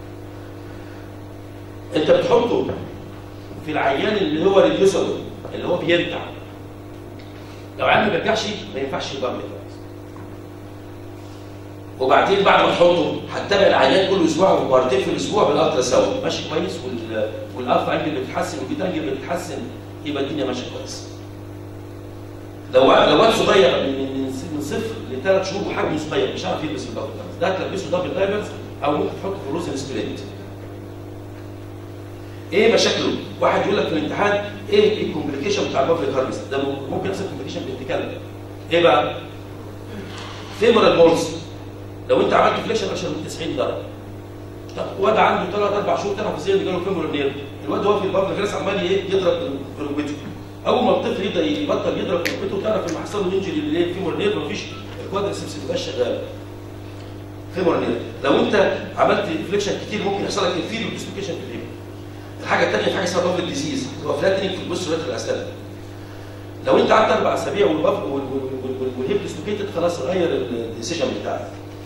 انت بتحطه في العيان اللي هو ريديوسبل اللي هو بيرجع لو عيان ما بيرجعش ما ينفعش يبقى كويس وبعدين بعد ما تحطه هتتابع العيان كل اسبوع ومرتين في الاسبوع بالالترا ساوند ماشي كويس وال والالفا انجل بتتحسن والبيتا انجل بتتحسن يبقى الدنيا ماشيه كويس لو لو واد صغير من من من صفر لثلاث شهور وحجمه صغير مش عارف يلبس الدبل ده تلبسه دبل دايمرز او ممكن تحط في روزن سبليت ايه مشاكله؟ واحد يقول لك في الامتحان ايه الكومبليكيشن بتاع البابليك هارفست؟ ده ممكن يحصل كومبليكيشن بنتكلم ايه بقى؟ فيمورال بولز لو انت عملت فليكشن اكشن من 90 درجه طب واد عنده ثلاث اربع شهور تعرف ازاي اللي جاله فيمورال نير الواد هو في البابليك هارفست عمال ايه يضرب في ركبته اول ما الطفل يبدا يبطل يضرب في ركبته تعرف ان حصل له انجري اللي هي الفيمورال نير مفيش الكوادرسبس ما بقاش شغال فيمورال نير لو انت عملت فليكشن كتير ممكن يحصل لك انفيريور ديسلوكيشن في الهيب الحاجه الثانيه في حاجه اسمها بابل ديزيز هو فلاتنينج في البوست ريتر الاسنان لو انت قعدت اربع اسابيع والباب وال- وال- وال- والهيب ديسلوكيتد خلاص غير الديسيجن بتاعك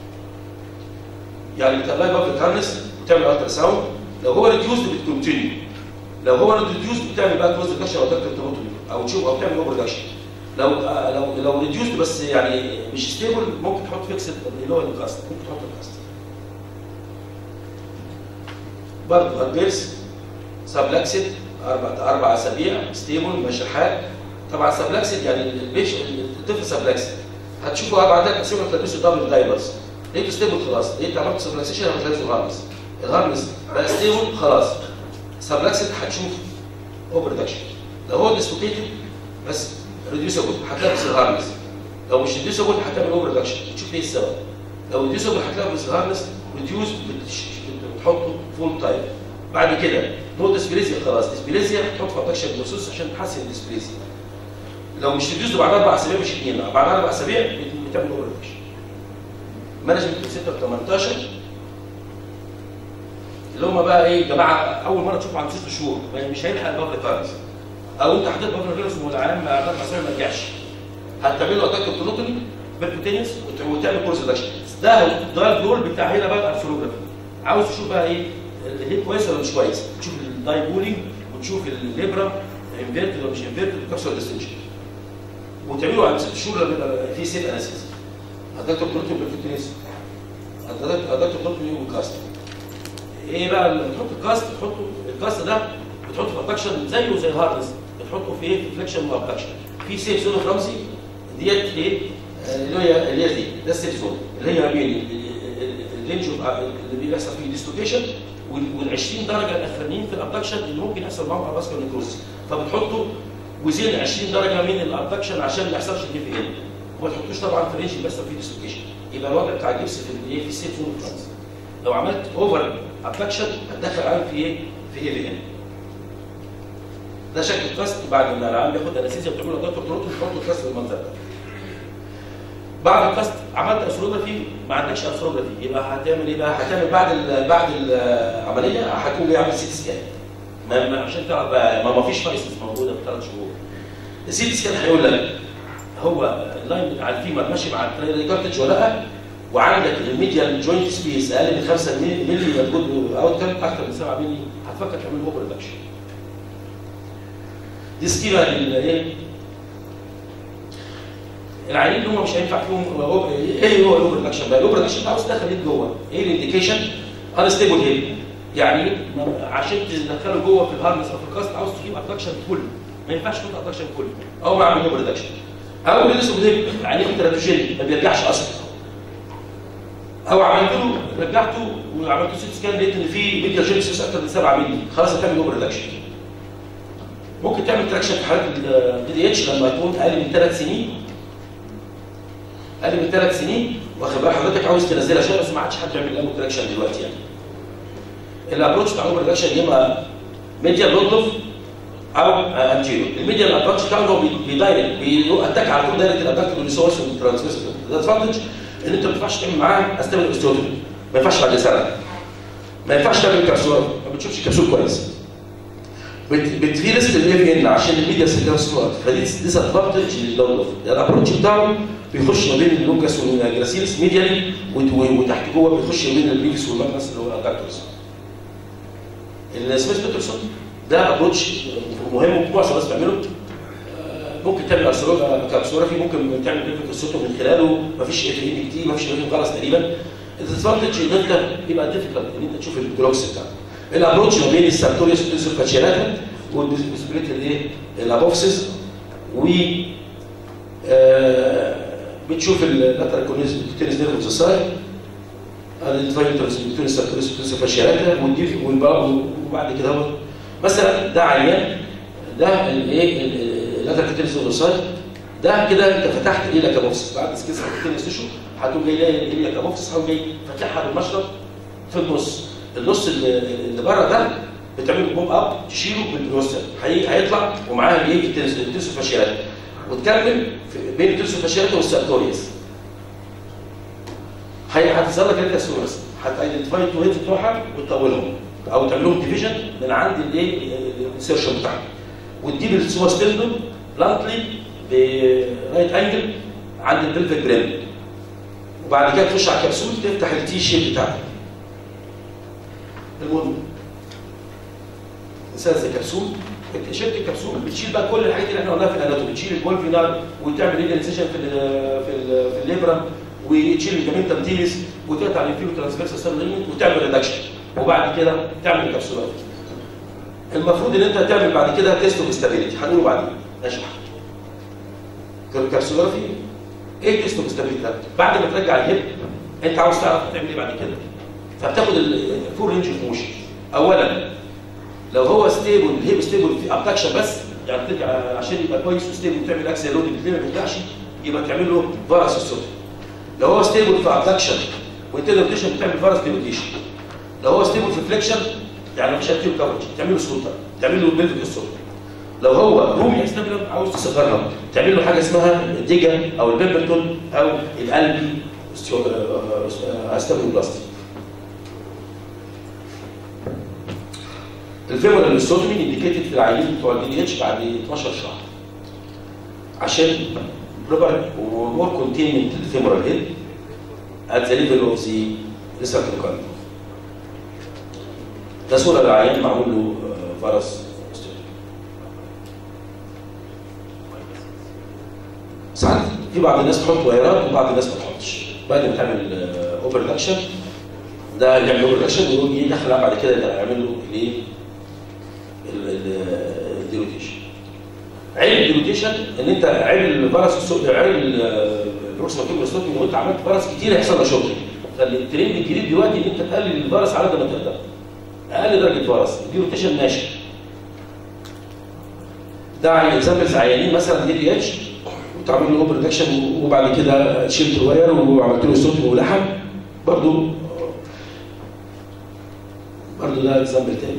يعني بتابلاي بابل كارنس وتعمل الترا ساوند لو هو ريديوزد بتكونتينيو لو هو ريديوزد بتعمل بقى كلوز ريدكشن او دكتور تروتومي او تشوف او تعمل اوفر ريدكشن لو آه لو لو ريديوزد بس يعني مش ستيبل ممكن تحط فيكس اللي هو الكاست ممكن تحط الكاست برضه ادفيرس سبلاكسد اربع اربع اسابيع ستيبل ماشي الحال طبعا سبلاكسد يعني البيش الطفل سبلاكسد هتشوفوا اربع دقائق بس يوم تلبسوا دبل دايبرز لقيته ستيبل خلاص لقيت عملت سبلاكسيشن هتلبسوا هارنس الهارنس بقى ستيبل خلاص سبلاكسد هتشوف اوفر ريدكشن لو هو ديسلوكيتد بس ريديوسبل هتلبس الهارنس لو مش ريديوسبل هتعمل اوفر ريدكشن تشوف ايه السبب لو ريديوسبل هتلبس الهارنس ريديوس بتحطه فول تايم بعد كده نو ديسبليزيا خلاص ديسبليزيا تحط في ابدكشن بروسيس عشان تحسن الديسبليزيا لو مش ريديوس بعد اربع اسابيع مش اثنين بعد اربع اسابيع بتعمل اوفر ريدكشن مانجمنت 6 18 اللي هم بقى ايه جماعه اول مره تشوفوا عن ست شهور مش هيلحق البابل كارنس او انت حطيت بابل كارنس والعالم بعد اربع اسابيع ما رجعش هتعمل له اتاك بتونوتومي بيركوتينيوس وتعمل كورس ريدكشن ده ده الجول بتاع هنا بقى الارثروجرافي عاوز تشوف بقى ايه الهيد كويس ولا مش كويس تشوف الداي بولينج وتشوف الليبرا انفيرتد ولا مش انفيرتد وكابسول ديستنشن وتعملوا على ست شهور لما يبقى في سيت اناسيس ادكتور بروتين بيركوتينيوس ادكتور بروتين وكاست ايه بقى لما تحط الكاست تحطه الكاست ده بتحطه في ابدكشن زيه زي الهاردنس بتحطه في ايه في فليكشن وابدكشن في سيف زون اوف رمزي ديت ايه اللي هي اللي هي دي ده السيف زون اللي هي بين الرينج اللي بيحصل فيه ديستوكيشن وال 20 درجه الاخرانيين في الابدكشن اللي ممكن يحصل معاهم اباسكال نيكروز فبتحطه وزين 20 درجه من الابدكشن عشان ما يحصلش دي في ان وما تحطوش طبعا في الرينج اللي بيحصل فيه ديستوكيشن يبقى الوضع بتاع الجبس في الايه في السيف زون اوف رمزي لو عملت اوفر ابدكشن هتدخل عام في ايه؟ في اي في ان. ده شكل الكاست بعد ما العام بياخد انستيزيا بتعمل له دكتور تروتو تحط الكاست بالمنظر ده. بعد الكاست عملت ارثروجرافي ما عندكش ارثروجرافي يبقى هتعمل ايه بقى؟ هتعمل بعد ال بعد العمليه هتكون جاي عامل سيتي سكان ما ما عشان تعرف بقى ما ما فيش فايسز موجوده في ثلاث شهور السيتي سكان هيقول لك هو اللاين على الفيمر ماشي مع التريلر كارتج ولا لا وعندك الميديال جوينت سبيس اقل من 5 مللي موجود اوت كام اكثر من 7 مللي هتفكر تعمل اوبر ريدكشن دي سكيما ايه العيانين اللي هم مش هينفع فيهم هو- ايه هو الاوبر ريدكشن بقى الاوبر ريدكشن عاوز تدخل ايد جوه ايه الانديكيشن انستيبل هيد يعني ما- عشان تدخله جوه في الهارنس او في الكاست عاوز تجيب ادكشن كله ما ينفعش تحط ادكشن كله او معمل اوبر ريدكشن او ريدكشن هيب عينيه تراتوجين ما بيرجعش اصلا او عملت له رجعته وعملت له سيت سكان لقيت ان في ميديا جينسيس اكتر من 7 مللي خلاص هتعمل اوبر ريدكشن ممكن تعمل تراكشن في حالات الدي دي اتش لما تكون اقل من ثلاث سنين اقل من ثلاث سنين واخد بال حضرتك عاوز تنزلها شويه بس ما عادش حد يعمل له تراكشن دلوقتي يعني الابروتش بتاع الاوبر ريدكشن يا اما ميديا لوتوف او انتيريور الميديا الابروتش بتاعه هو بيدايركت بيأتاك على طول دايركت الادكتور ريسورس والترانسميسر ده ادفانتج ان انت ما ينفعش تعمل معاه استابل اوستيوتومي ما ينفعش بعد سنه ما ينفعش تعمل كبسوله ما بتشوفش كبسول كويس بت- بتفيرست الاي في ان عشان الميديا سيجنال سلوت فدي ديس ادفانتج للدولف الابروتش بتاعه بيخش ما بين اللوكاس والجراسيلس ميديالي وت- وتحت جوه بيخش ما بين البريفيس والماكنس اللي هو الادكتورز السميث بيترسون ده ابروتش مهم ومعظم الناس بتعمله آه، ممكن تعمل ارثرو- كابسورافي ممكن تعمل بيفيك السوتو من خلاله مفيش اف اي كتير مفيش بيفيك خالص تقريبا الادفانتج ان انت يبقى ديفيكالت ان انت تشوف الجلوكس بتاعك الابروتش ما بين السارتوريوس والديسوفاتشيراتا والبوسيبيليتي الايه الابوفسيس و آه، بتشوف اللاترال كونيز نيرف اوف ذا سايد الايدنتيفاينج بين السارتوريوس والديسوفاتشيراتا وبعد كده هو مثلا ده عيان ده الايه اللاترال كونيز اوف ذا سايد ده كده انت فتحت ايه كابوفسيس بعد سكيس كونيز تيشو هتقوم جاي لاقي ايه كابوفسيس هتقوم جاي فاتحها بالمشرط في النص النص اللي, اللي بره ده بتعمل بوم اب تشيله بالبروستر هي- هيطلع ومعاه الايه التنسو فاشيات وتكمل في- بين التنسو فاشيات والسارتوريوس هي هتظهر لك انت سورس هتايدنتيفاي التو هيدز بتوعها وتطولهم او تعمل لهم ديفيجن من عند الايه الانسيرشن بتاعهم وتجيب السوا ستيلدون بلانتلي برايت انجل عند البلفيك بريم وبعد كده تخش على الكبسول تفتح التي شيب بتاعك المهم انسان زي كبسول انت شلت الكبسول بتشيل بقى كل الحاجات اللي احنا قلناها في الاناتومي تشيل البولفينال وتعمل ايدنسيشن في ال في ال في الليبرم وتشيل الجامنتم تيريس وتقطع الانفيرو ترانسفيرس سيرلينت وتعمل ريدكشن وبعد كده تعمل كبسولات المفروض ان انت تعمل بعد كده تيست اوف ستابيليتي هنقوله بعدين اشرح كبسولوجرافي ايه تيست اوف ستابيليتي ده؟ بعد ما ترجع الهيب انت عاوز تعرف تعمل ايه بعد كده فبتاخد الفول رينج اوف موشن اولا لو هو ستيبل الهيب ستيبل في ابدكشن بس يعني ترجع عشان يبقى كويس وستيبل وتعمل اكسل لود الاثنين ما بيرجعش يبقى تعمل له فارس الصوت لو هو ستيبل في ابدكشن وانت روتيشن بتعمل فارس ديروتيشن لو هو ستيبل في فليكشن يعني مش هتجيب كفرج تعمل له سلوتر تعمل له بيلفيك الصوت لو هو رومي استابيلم عاوز تصغرها تعمل له حاجه اسمها الديجا او البيمبرتون او القلبي استابيلوبلاستي الفيمورال الاستوتومي انديكيتد في العيانين بتوع الدي دي اتش بعد 12 شهر عشان بروبر ومور كونتينمنت الفيمورال هيد at the level of the receptor column. ده صوره للعيان معمول له آه، فيروس ساعات في بعض الناس تحط وايرات وبعض الناس ما تحطش بعد ما تعمل اوبر ريدكشن ده يعمل اوبر ريدكشن ويقوم يدخل بعد كده يعمل له الايه الديروتيشن عيب الديروتيشن ان انت عيب الفيروس السو- عيب البروكسيمال تيوبر ستوكينج لو انت عملت فيروس كتير هيحصل له شوكينج فالترند الجديد دلوقتي ان انت تقلل الفيروس على قد ما تقدر اقل درجه فيروس الديروتيشن ماشي ده على اكزامبلز عيانين مثلا دي دي اتش وتعمل له اوبر ريدكشن وبعد كده شلت الواير وعملت له ستوكينج ولحم برضه برضه ده اكزامبل تاني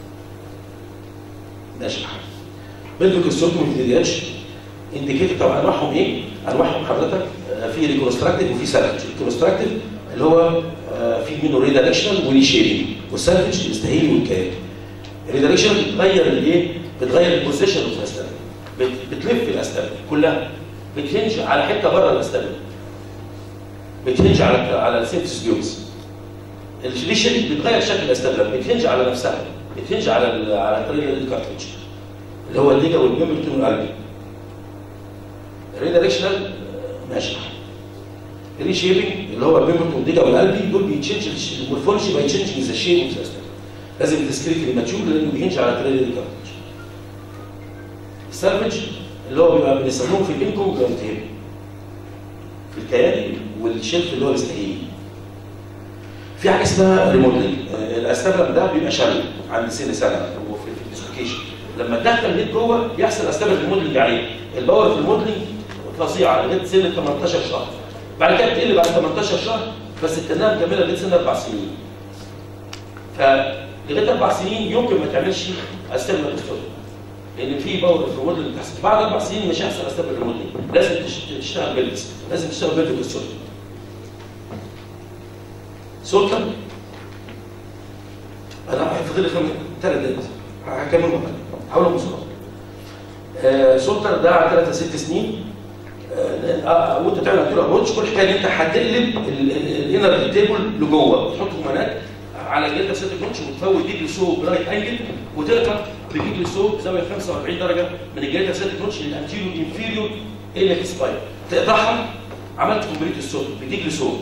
ماشي بلفيك السوتوم في دي اتش انديكيتور طب انواعهم ايه؟ انواعهم حضرتك في ريكونستراكتيف وفي سالفج الريكونستراكتيف اللي هو آه، في منه ريدايركشنال ولي شيبنج والسالفج الاستهيلي والكيان الريدايركشنال بتغير الايه؟ بتغير البوزيشن اوف الاستابل بتلف الاستابل كلها بتهنج على حته بره الاستابل بتهنج على على السيرفس فيوز الري شيبنج بتغير شكل الاستابل بتهنج على نفسها بتهنج على ال- على طريقه الكارتريج اللي هو الديجا والميمبرتون والقلبي الريدايركشنال ماشي الري شيبنج اللي هو الميمبرتون ديجا والقلبي دول بيتشنج المورفولوجي باي تشينجينج ذا شيب اوف ذا ستيل لازم تسكريت الماتشور لانه بيهنج على طريقه الكارتريج السالفج اللي هو بيبقى بنستخدمه في الانكم جرانتيب في الكيان والشلف اللي هو الاستهيلي في حاجه اسمها ريموديلنج الاستابلم ده بيبقى شل عند سن سنه هو في في الديسلوكيشن لما تدخل الهيد جوه بيحصل استابل ريموديلنج عليه الباور في الموديلنج فظيعه لغايه سن 18 شهر بعد كده بتقل بعد 18 شهر بس التنميه مكمله لغايه سن اربع سنين فلغايه اربع سنين يمكن ما تعملش استابل ريموديلنج لان في باور في الموديلنج بتحصل بعد اربع سنين مش هيحصل استابل ريموديلنج لازم تش- تشتغل بيلبس لازم تشتغل بيلبس بالسولت سلطه انا فاضل لي خمس ثلاث دقايق هكمل بقى حاول بسرعه آه سلطه ده على ثلاث ست سنين آه آه، وانت تعمل اكتور ابروتش كل حكايه ان انت هتقلب الانر تيبل لجوه وتحط كمانات على الجلده ست كونش وتفوت ديك لسوق برايت انجل وتقطع بديك لسوق زاويه 45 درجه من الجلده ست كونش للانتيريور انفيريور الى سباين تقطعها عملت كومبليت الصوت بديك لسوق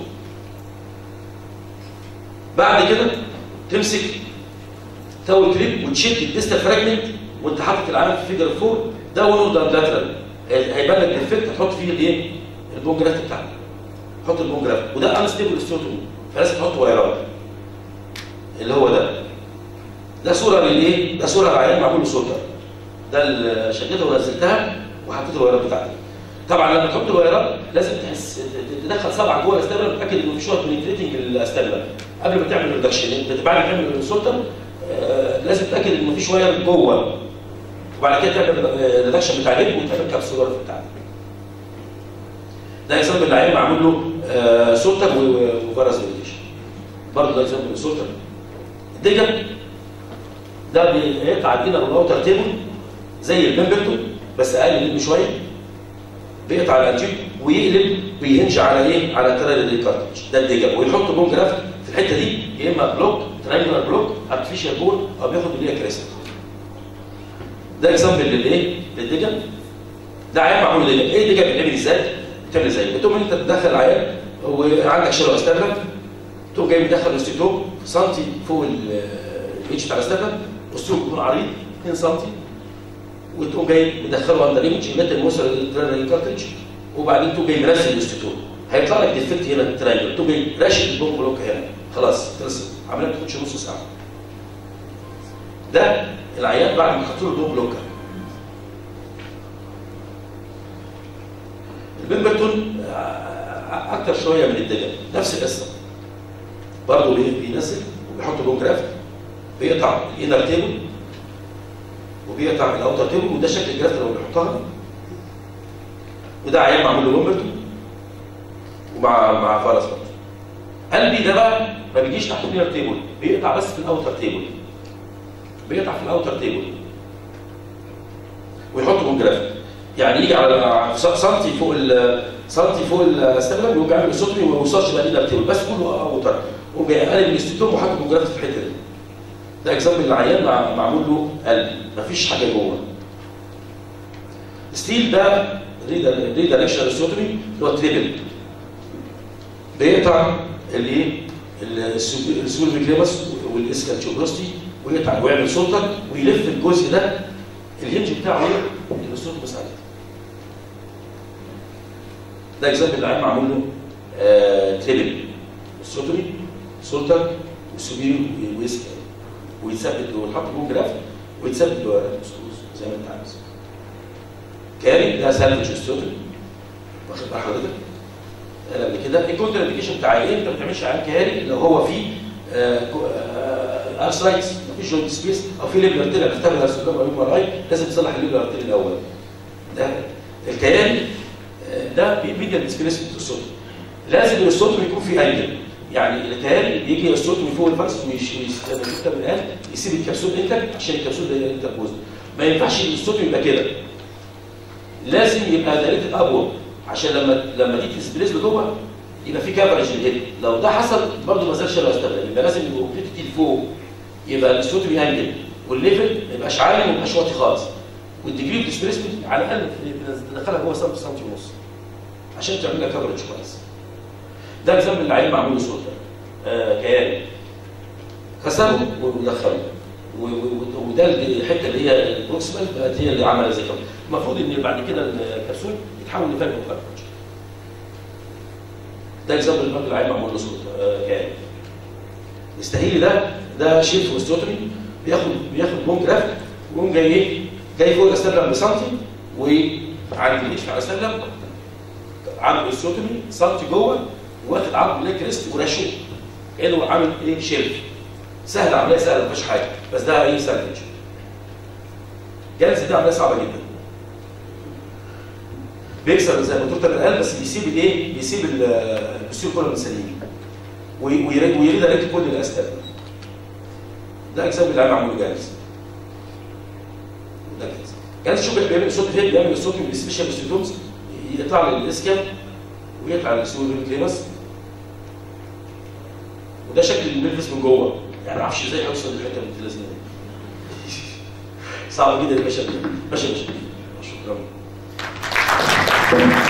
بعد كده تمسك تاول كليب وتشد الديستال فراجمنت وانت حاطط العالم في فيجر 4 ده ون ده لاترال هيبان لك الافكت تحط فيه الايه؟ البون جرافت بتاعك حط البون جرافت وده انستيبل ستيوتومي فلازم تحط وايرات اللي هو ده ده صوره للايه؟ ده صوره لعيان معمول له سولدر ده اللي شدتها ونزلتها وحطيت الوايرات بتاعتي طبعا لما تحط الوايرات لازم تحس تدخل صبعك جوه الاستابلر تتاكد انه في شويه بنتريتنج الاستابلر قبل ما تعمل ريدكشن انت بعد ما تعمل السولتر آه لازم تتاكد ان مفيش واير جوه وبعد كده تعمل ريدكشن بتاع الليب وتعمل كبسولار بتاعتك ده اكزامبل العيان معمول له آه سولتر وفيروس فيريتيشن برضه ده اكزامبل السولتر الديجن ده بيقطع الانر والاوتر تيبل زي الممبرتو بس اقل منه شويه بيقطع الانتيب ويقلب ويهنش على ايه؟ على ترال الكارتج ده الديجن ويحط بون جرافت في الحته دي يا اما بلوك ترانجلر بلوك ارتفيشال بون او بياخد اللي هي كريستال ده اكزامبل للايه؟ للديجن ده عيان معمول ديجن ايه الديجن بيتعمل ازاي؟ بتعمل ازاي؟ بتقوم انت تدخل عيان وعندك شلو استابلم تقوم جاي مدخل الاستيتوب سنتي فوق الاتش بتاع الاستابلم والسلوك يكون عريض 2 سم وتقوم جاي مدخله اندر ايمج لغايه ما يوصل للكارتريج وبعدين تقوم جاي مرسل الاستيتوب هيطلع لك ديفكت هنا في التراينجل تقوم جاي راشد البوم بلوك هنا خلاص خلص عمليه ما تاخدش نص ساعه ده العيان بعد ما حطوا له البوم بلوكر البيمبرتون اكتر شويه من الدجل نفس القصه برضه بينزل وبيحط بون جرافت بيقطع الانر تيبل وبيقطع الاوتر تيبل وده شكل الجرافت اللي هو بيحطها وده عيان معمول له بومبرتون ومع مع فارس برضه قلبي ده بقى ما بيجيش تحت الانر تيبل بيقطع بس في الاوتر تيبل بيقطع في الاوتر تيبل ويحط بون جرافت يعني يجي على سنتي فوق ال سنتي فوق الاستغلال ويقوم بيعمل السطري وما يوصلش بقى للانر تيبل بس كله اوتر وبيقلب الاستيتوم وحط بون جرافت في الحته دي ده اكزامبل العيان مع- معمول له قلب مفيش حاجه جوه ستيل ده ريدايركشن ستوتومي اللي هو تريبل بيقطع الايه السول ميكريمس والاسكالتشوبروستي ويقطع ويعمل سلطه ويلف الجزء ده الهنج بتاعه ايه؟ الصوت بس عليه ده اكزامبل العيان معمول له آه تريبل السوتومي سلطه وسوبيريو ويسكال ويتثبت له ويتحط جوه جراف ويتثبت له زي ما انت عايز كاري ده سالفج استوتل واخد بال حضرتك قال قبل كده الكونتر انديكيشن بتاع ايه انت ما بتعملش عيان كاري لو هو فيه ارثرايتس مفيش جوينت سبيس او في ليبر ارتيريا بتعمل ارثرايتس او ام ار اي لازم تصلح الليبر ارتيريا الاول ده الكيان آه، ده ميديا ديسبيسمنت الصوت لازم الصوت يكون فيه انجل يعني التهيألي بيجي الصوت من فوق الفرس ويشتغل من الان يسيب الكبسول انتك عشان الكبسول ده انتربوز ما ينفعش الصوت يبقى كده لازم يبقى دايركت ابورد عشان لما لما دي تسبريز لجوه يبقى في كفرج للهيد لو ده حصل برضه ما زالش لو استخدم يبقى لازم يبقى اوبليتي لفوق يبقى الصوت بيهنجل والليفل ما يبقاش عالي وما يبقاش واطي خالص والديجري ديسبيسمنت على الاقل تدخلها جوه سنتي سنتي ونص عشان تعمل لها كفرج كويس ده اكزامبل اللي عيل معمول له صوت آه كيان كسره ودخله و- و- وده الحته اللي هي البروكسيمال بقت هي اللي عملت زي كده المفروض ان بعد كده الكبسول يتحول لفالفو كفرج ده اكزامبل برضه العيل معمول له صوت آه كيان الستاهيلي ده ده شيف وستوتري بياخد بياخد بون جرافت ويقوم جاي ايه جاي فوق السلم بسنتي وعند الكشف على السلم عامل السوتومي سنتي جوه واخد عظم ليك ريست ورشه كانه عامل ايه شيلف سهل عمليه سهله ما فيهاش حاجه بس ده ايه ساندوتش جلسه دي عمليه صعبه جدا بيكسر زي ما قلت لك القلب بس بيسيب الايه بيسيب ال- البسيول كله سليم ويريد ويريد عليك كل الاسباب ده اجزاء اللي معمول جاهز ده جاهز جاهز شوف بيعمل صوت فين بيعمل الصوت من السبيشال ستيتومز يطلع للاسكيم ويطلع للسول كلينس وده شكل الملبس من جوه يعني ما اعرفش ازاي هيوصل للحته اللي لازم صعب جدا يا باشا باشا باشا شكرا